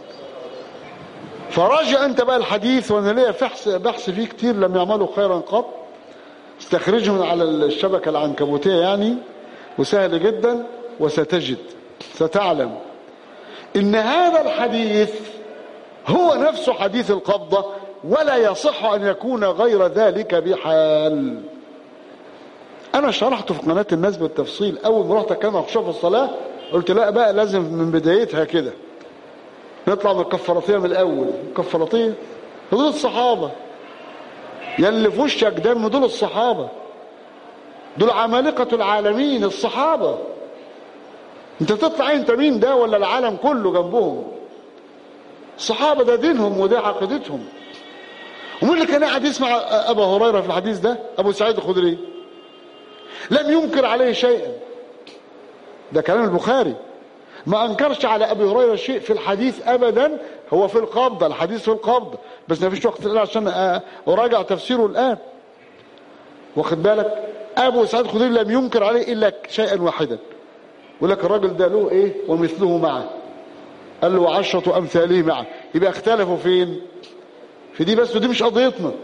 فراجع انت بقى الحديث وانا ليا بحث بحث فيه كتير لم يعملوا خيرا قط استخرجه من على الشبكه العنكبوتيه يعني وسهل جدا وستجد ستعلم ان هذا الحديث هو نفسه حديث القبضه ولا يصح ان يكون غير ذلك بحال انا شرحته في قناه الناس بالتفصيل اول ما رحت اتكلم عن خشوع في الصلاه قلت لا بقى لازم من بدايتها كده نطلع من الكفاراتيه من الاول الكفاراتيه دول الصحابه يلي في وشك دم دول الصحابه دول عمالقه العالمين الصحابه انت تطلع انت مين ده ولا العالم كله جنبهم الصحابه ده دينهم وده عقيدتهم ومين اللي كان قاعد يسمع ابا هريره في الحديث ده ابو سعيد الخدري لم ينكر عليه شيئا ده كلام البخاري ما انكرش على ابي هريره شيء في الحديث ابدا هو في القبضه الحديث في القبضه بس ما فيش وقت الان عشان اراجع تفسيره الان واخد بالك ابو سعيد الخدري لم ينكر عليه الا شيئا واحدا يقول لك الراجل ده له ايه ومثله معه قال له وعشرة امثاله معه يبقى اختلفوا فين في دي بس ودي مش قضيتنا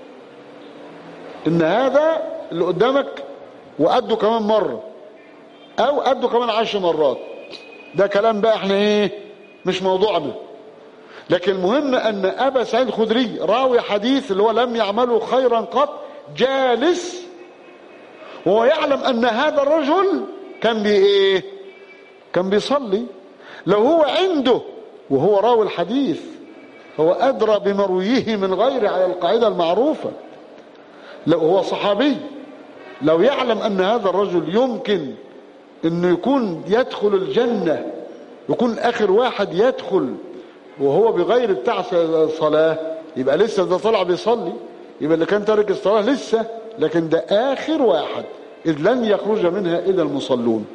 ان هذا اللي قدامك وقده كمان مرة او قده كمان عشر مرات ده كلام بقى احنا ايه مش موضوعنا لكن المهم أن أبا سعيد الخدري راوي حديث اللي هو لم يعمله خيرا قط جالس وهو يعلم أن هذا الرجل كان بإيه كان بيصلي لو هو عنده وهو راوي الحديث هو أدرى بمرويه من غيره على القاعدة المعروفة لو هو صحابي لو يعلم أن هذا الرجل يمكن أنه يكون يدخل الجنة يكون آخر واحد يدخل وهو بغير بتاع صلاة يبقى لسه ده طلع بيصلي يبقى اللي كان تارك الصلاة لسه لكن ده آخر واحد إذ لن يخرج منها إلا المصلون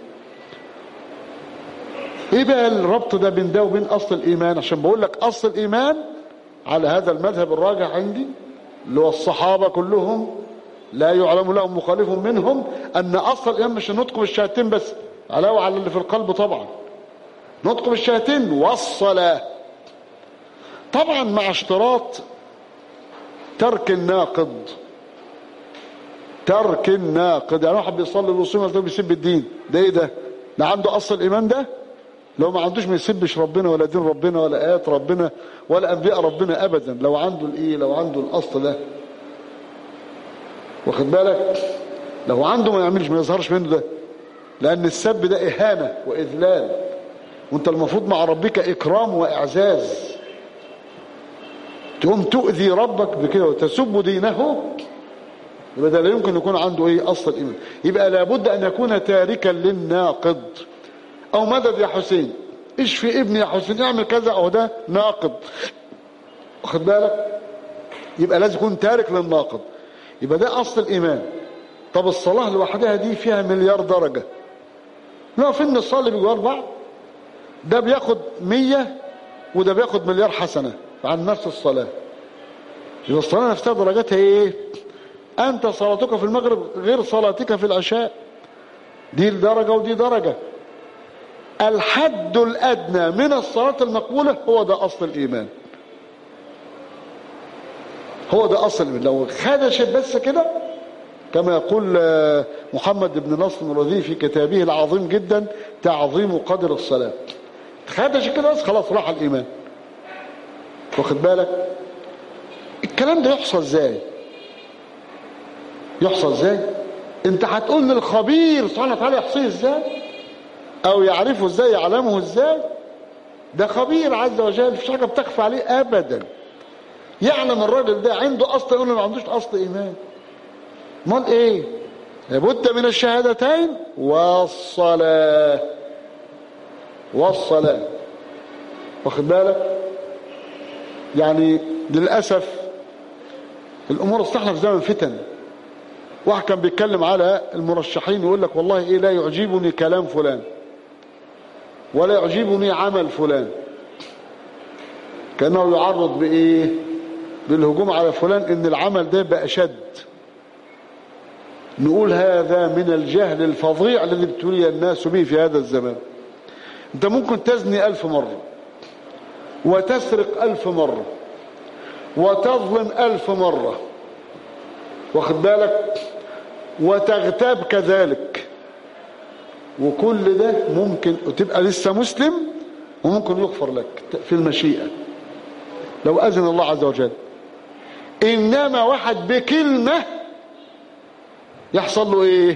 ايه بقى الربط ده بين ده وبين اصل الايمان عشان بقول لك اصل الايمان على هذا المذهب الراجح عندي اللي هو الصحابه كلهم لا يعلم لهم مخالف منهم ان اصل الايمان مش النطق بالشهادتين بس علاوه على اللي في القلب طبعا نطق بالشهادتين والصلاه طبعا مع اشتراط ترك الناقض ترك الناقض يعني واحد بيصلي الوصول مثلا بيسب الدين ده ايه ده ده عنده اصل الايمان ده لو ما عندوش ما يسبش ربنا ولا دين ربنا ولا ايات ربنا ولا انبياء ربنا ابدا لو عنده الايه لو عنده الاصل ده واخد بالك لو عنده ما يعملش ما يظهرش منه ده لان السب ده اهانه واذلال وانت المفروض مع ربك اكرام واعزاز تقوم تؤذي ربك بكده وتسب دينه يبقى ده لا يمكن يكون عنده ايه اصل الايمان يبقى لابد ان يكون تاركا للناقض او مدد يا حسين ايش في ابني يا حسين اعمل كذا او ده ناقض واخد بالك يبقى لازم يكون تارك للناقض يبقى ده اصل الايمان طب الصلاه لوحدها دي فيها مليار درجه لا فين نصلي بجوار بعض ده بياخد مية وده بياخد مليار حسنه عن نفس الصلاه يبقى الصلاه نفسها درجاتها ايه انت صلاتك في المغرب غير صلاتك في العشاء دي درجه ودي درجه الحد الأدنى من الصلاة المقبولة هو ده أصل الإيمان هو ده أصل الإيمان لو خدشت بس كده كما يقول محمد بن نصر الرذي في كتابه العظيم جدا تعظيم قدر الصلاة خدش كده بس خلاص راح الإيمان واخد بالك الكلام ده يحصل ازاي يحصل ازاي انت هتقول للخبير سبحانه وتعالى يحصيه ازاي او يعرفه ازاي يعلمه ازاي ده خبير عز وجل مفيش حاجه بتخفى عليه ابدا يعلم الراجل ده عنده اصل يقول ما عندوش اصل ايمان امال ايه لابد من الشهادتين والصلاه والصلاه واخد بالك يعني للاسف الامور اصطحنا في زمن فتن واحد كان بيتكلم على المرشحين يقول لك والله ايه لا يعجبني كلام فلان ولا يعجبني عمل فلان كانه يعرض بايه بالهجوم على فلان ان العمل ده بقى شد نقول هذا من الجهل الفظيع الذي ابتلي الناس به في هذا الزمان انت ممكن تزني الف مرة وتسرق الف مرة وتظلم الف مرة واخد بالك وتغتاب كذلك وكل ده ممكن وتبقى لسه مسلم وممكن يغفر لك في المشيئة لو أذن الله عز وجل إنما واحد بكلمة يحصل له إيه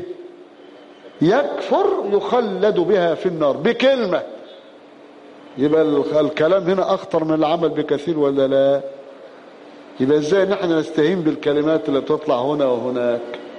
يكفر يخلد بها في النار بكلمة يبقى الكلام هنا أخطر من العمل بكثير ولا لا يبقى ازاي نحن نستهين بالكلمات اللي بتطلع هنا وهناك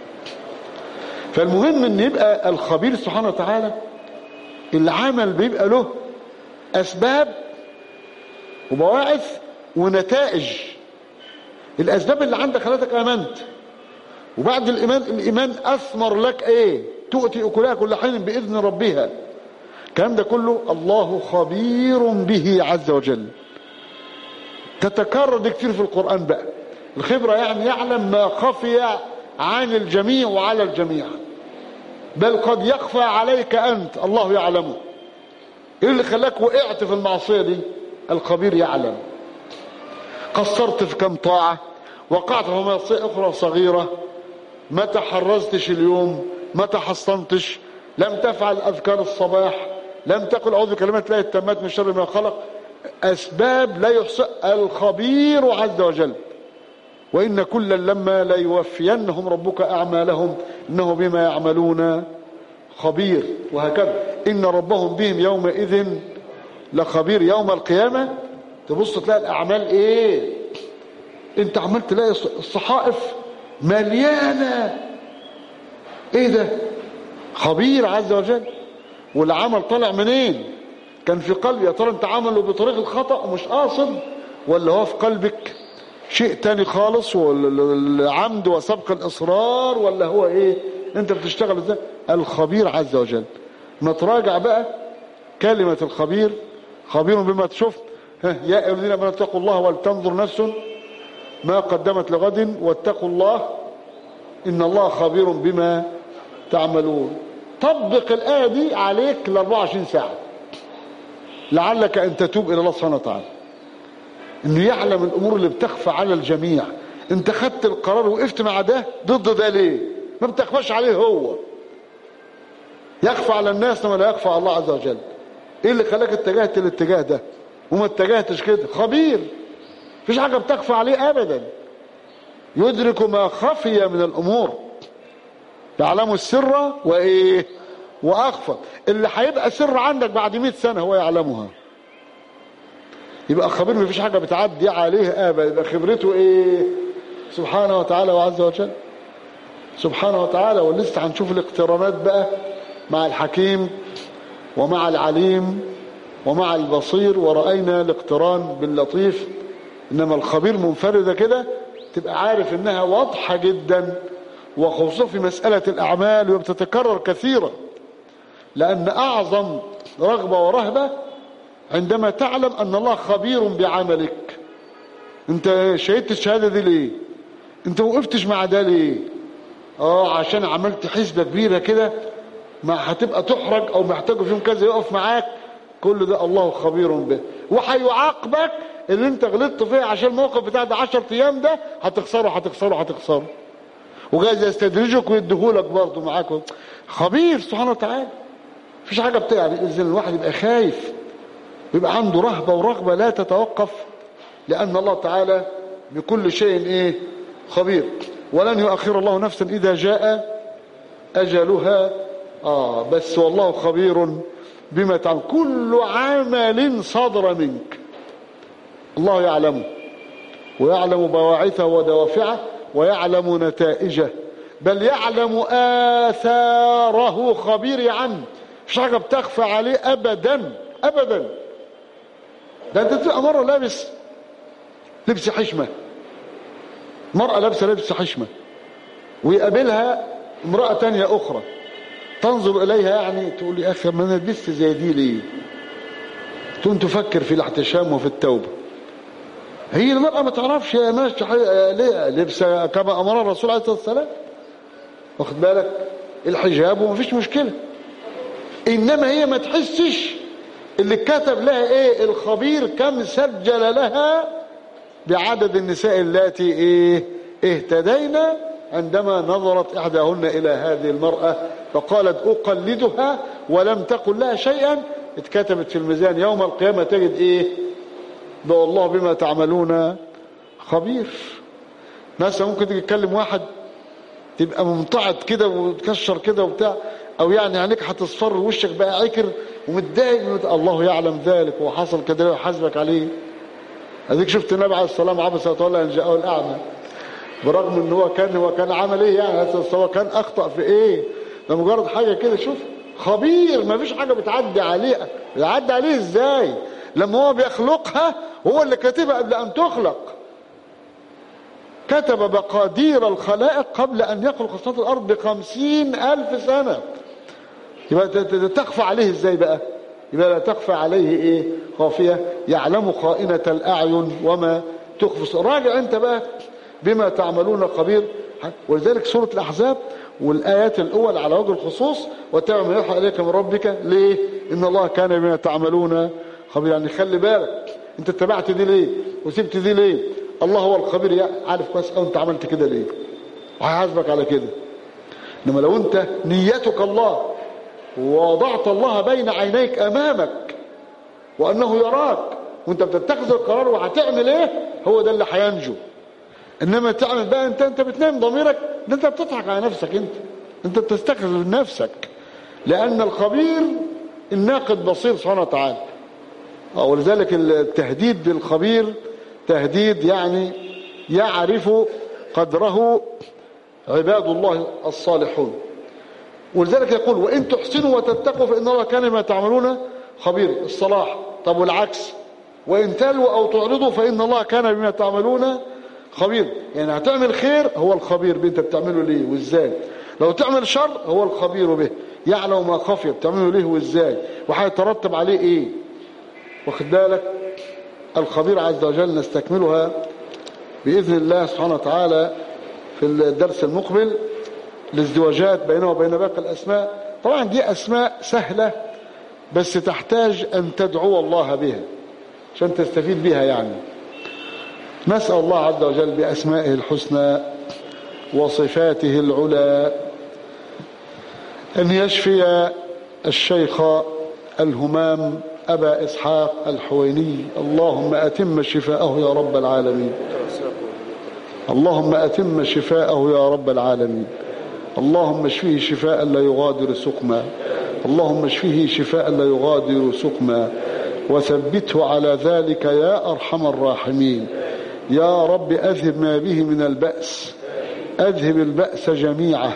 فالمهم ان يبقى الخبير سبحانه وتعالى العمل بيبقى له اسباب وبواعث ونتائج الاسباب اللي عندك خلتك امنت وبعد الايمان الايمان اثمر لك ايه تؤتي اكلها كل حين باذن ربها الكلام ده كله الله خبير به عز وجل تتكرر دي كتير في القرآن بقى الخبرة يعني يعلم ما خفي عن الجميع وعلى الجميع بل قد يخفى عليك أنت الله يعلمه إيه اللي خلاك وقعت في المعصية دي الخبير يعلم قصرت في كم طاعة وقعت في معصية أخرى صغيرة ما تحرزتش اليوم ما تحصنتش لم تفعل أذكار الصباح لم تقل أعوذ بكلمات الله التامات من شر ما خلق أسباب لا يحصى الخبير عز وجل وإن كلا لما ليوفينهم ربك أعمالهم إنه بما يعملون خبير وهكذا إن ربهم بهم يومئذ لخبير يوم القيامة تبص تلاقي الأعمال إيه أنت عمال تلاقي الصحائف مليانة إيه ده خبير عز وجل والعمل طالع منين كان في قلبي يا ترى انت عمله بطريق الخطأ ومش قاصد ولا هو في قلبك شيء تاني خالص والعمد وسبق الإصرار ولا هو ايه انت بتشتغل ازاي الخبير عز وجل ما تراجع بقى كلمة الخبير خبير بما تشوف يا أيها الذين امنوا اتقوا الله ولتنظر نفس ما قدمت لغد واتقوا الله إن الله خبير بما تعملون طبق الآية دي عليك ل 24 ساعة لعلك أن تتوب إلى الله سبحانه وتعالى إنه يعلم الأمور اللي بتخفى على الجميع أنت خدت القرار وقفت مع ده ضد ده ليه ما بتخفاش عليه هو يخفى على الناس ولا يخفى على الله عز وجل ايه اللي خلاك اتجهت الاتجاه ده وما اتجهتش كده خبير مفيش حاجه بتخفى عليه ابدا يدرك ما خفي من الامور يعلم السر وايه واخفى اللي هيبقى سر عندك بعد 100 سنه هو يعلمها يبقى خبير مفيش حاجه بتعدي عليه ابدا يبقى خبرته ايه سبحانه وتعالى وعز وجل سبحانه وتعالى ولسه هنشوف الاقترانات بقى مع الحكيم ومع العليم ومع البصير ورأينا الاقتران باللطيف إنما الخبير منفردة كده تبقى عارف إنها واضحة جدا وخصوصا في مسألة الأعمال وبتتكرر كثيرا لأن أعظم رغبة ورهبة عندما تعلم أن الله خبير بعملك أنت شهدت الشهادة دي ليه أنت وقفتش مع ده ليه اه عشان عملت حسبة كبيرة كده ما هتبقى تحرج او محتاج فيهم كذا يقف معاك كل ده الله خبير به وهيعاقبك اللي انت غلطت فيه عشان الموقف بتاع ده 10 ايام ده هتخسره هتخسره هتخسره وجايز يستدرجك ويديهولك برضه معاك خبير سبحانه وتعالى مفيش حاجه بتاع يعني اذن الواحد يبقى خايف ويبقى عنده رهبه ورغبه لا تتوقف لان الله تعالى بكل شيء ايه خبير ولن يؤخر الله نفسا اذا جاء اجلها آه بس والله خبير بما تعمل كل عمل صدر منك الله يعلمه ويعلم بواعثه ودوافعه ويعلم نتائجه بل يعلم آثاره خبير عنه مش حاجة بتخفى عليه أبدا أبدا ده أنت تبقى مرة لابس لبس حشمة مرأة لابسة لبس حشمة ويقابلها امرأة تانية أخرى تنظر إليها يعني تقول لي أخي ما أنا لبست زي دي ليه تقوم تفكر في الاحتشام وفي التوبة هي المرأة ما تعرفش يا ماشي ليه لبسة كما أمر الرسول عليه الصلاة والسلام واخد بالك الحجاب وما فيش مشكلة إنما هي ما تحسش اللي كتب لها إيه الخبير كم سجل لها بعدد النساء اللاتي إيه اهتدينا عندما نظرت إحداهن إلى هذه المرأة فقالت أقلدها ولم تقل لها شيئا اتكتبت في الميزان يوم القيامة تجد إيه ده والله بما تعملون خبير مثلا ممكن تيجي تكلم واحد تبقى ممتعض كده وتكشر كده وبتاع او يعني عينيك هتصفر ووشك بقى عكر ومتضايق الله يعلم ذلك وحصل كده ويحاسبك عليه اديك شفت النبي عليه السلام عبس يتولى ان جاءه الاعمى برغم ان هو كان هو كان عمل ايه يعني هو كان اخطا في ايه ده مجرد حاجه كده شوف خبير ما فيش حاجه بتعدي عليه بتعدي عليه ازاي لما هو بيخلقها هو اللي كاتبها قبل ان تخلق كتب مقادير الخلائق قبل ان يخلق خصوصات الارض بخمسين الف سنه يبقى تخفى عليه ازاي بقى يبقى لا تخفى عليه ايه خافيه يعلم خائنه الاعين وما تخفي راجع انت بقى بما تعملون خبير ولذلك سورة الأحزاب والآيات الأول على وجه الخصوص واتبع ما يوحى إليك من ربك ليه؟ إن الله كان بما تعملون خبير يعني خلي بالك أنت اتبعت دي ليه؟ وسبت دي ليه؟ الله هو الخبير عارف كويس أو أنت عملت كده ليه؟ وهيحاسبك على كده إنما لو أنت نيتك الله ووضعت الله بين عينيك أمامك وأنه يراك وانت بتتخذ القرار وهتعمل ايه هو ده اللي هينجو انما تعمل بقى انت انت بتنام ضميرك ده انت بتضحك على نفسك انت انت بتستخدم نفسك لان الخبير الناقد بصير سبحانه وتعالى ولذلك التهديد بالخبير تهديد يعني يعرف قدره عباد الله الصالحون ولذلك يقول وإن تحسنوا وتتقوا فإن الله كان ما تعملون خبير الصلاح طب والعكس وإن تلوا أو تعرضوا فإن الله كان بما تعملون خبير يعني هتعمل خير هو الخبير بانت بتعمله ليه وازاي لو تعمل شر هو الخبير به يعلم ما خفي بتعمله ليه وازاي وهيترتب عليه ايه واخد بالك الخبير عز وجل نستكملها بإذن الله سبحانه وتعالى في الدرس المقبل الازدواجات بينه وبين باقي الأسماء طبعا دي أسماء سهلة بس تحتاج أن تدعو الله بها عشان تستفيد بها يعني نسأل الله عز وجل بأسمائه الحسنى وصفاته العلى أن يشفي الشيخ الهمام أبا إسحاق الحويني اللهم أتم شفاءه يا رب العالمين اللهم أتم شفاءه يا رب العالمين اللهم اشفيه شفاء لا يغادر سقما اللهم اشفيه شفاء لا يغادر سقما وثبته على ذلك يا أرحم الراحمين يا رب أذهب ما به من البأس أذهب البأس جميعه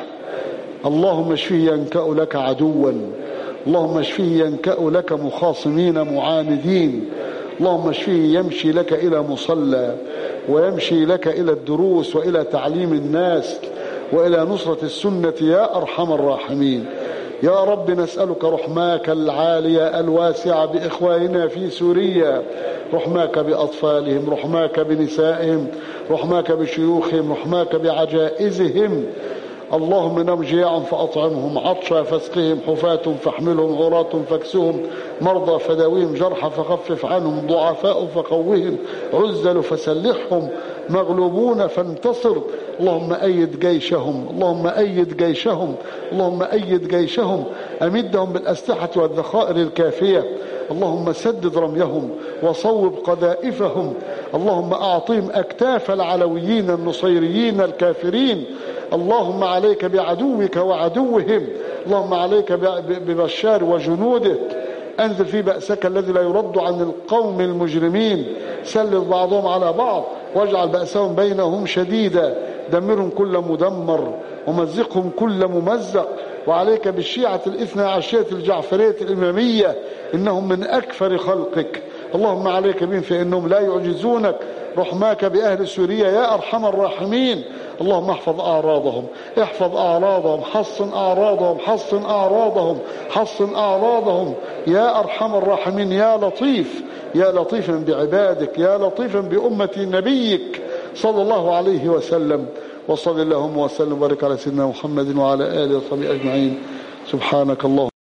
اللهم اشفيه ينكأ لك عدوا اللهم اشفيه ينكأ لك مخاصمين معاندين اللهم اشفيه يمشي لك إلى مصلى ويمشي لك إلى الدروس وإلى تعليم الناس وإلى نصرة السنة يا أرحم الراحمين يا رب نسألك رحماك العالية الواسعة بإخواننا في سوريا رحماك بأطفالهم رحماك بنسائهم رحماك بشيوخهم رحماك بعجائزهم اللهم نم جياع فأطعمهم عطشا فاسقهم حفاة فاحملهم عراة فاكسهم مرضى فداويهم جرحى فخفف عنهم ضعفاء فقوهم عزل فسلحهم مغلوبون فانتصر اللهم أيد جيشهم اللهم أيد جيشهم اللهم أيد جيشهم أمدهم بالأسلحة والذخائر الكافية اللهم سدد رميهم وصوب قذائفهم اللهم أعطيهم أكتاف العلويين النصيريين الكافرين اللهم عليك بعدوك وعدوهم اللهم عليك ببشار وجنوده أنزل في بأسك الذي لا يرد عن القوم المجرمين سلط بعضهم على بعض واجعل بأسهم بينهم شديدا دمرهم كل مدمر ومزقهم كل ممزق وعليك بالشيعة الاثنى عشرية الجعفرية الإمامية إنهم من أكفر خلقك اللهم عليك بهم فإنهم لا يعجزونك رحماك بأهل سوريا يا أرحم الراحمين اللهم احفظ أعراضهم احفظ أعراضهم حصن أعراضهم حصن أعراضهم حصن أعراضهم يا أرحم الراحمين يا لطيف يا لطيفا بعبادك يا لطيفا بأمة نبيك صلى الله عليه وسلم وصل اللهم وسلم وبارك على سيدنا محمد وعلى آله وصحبه أجمعين سبحانك اللهم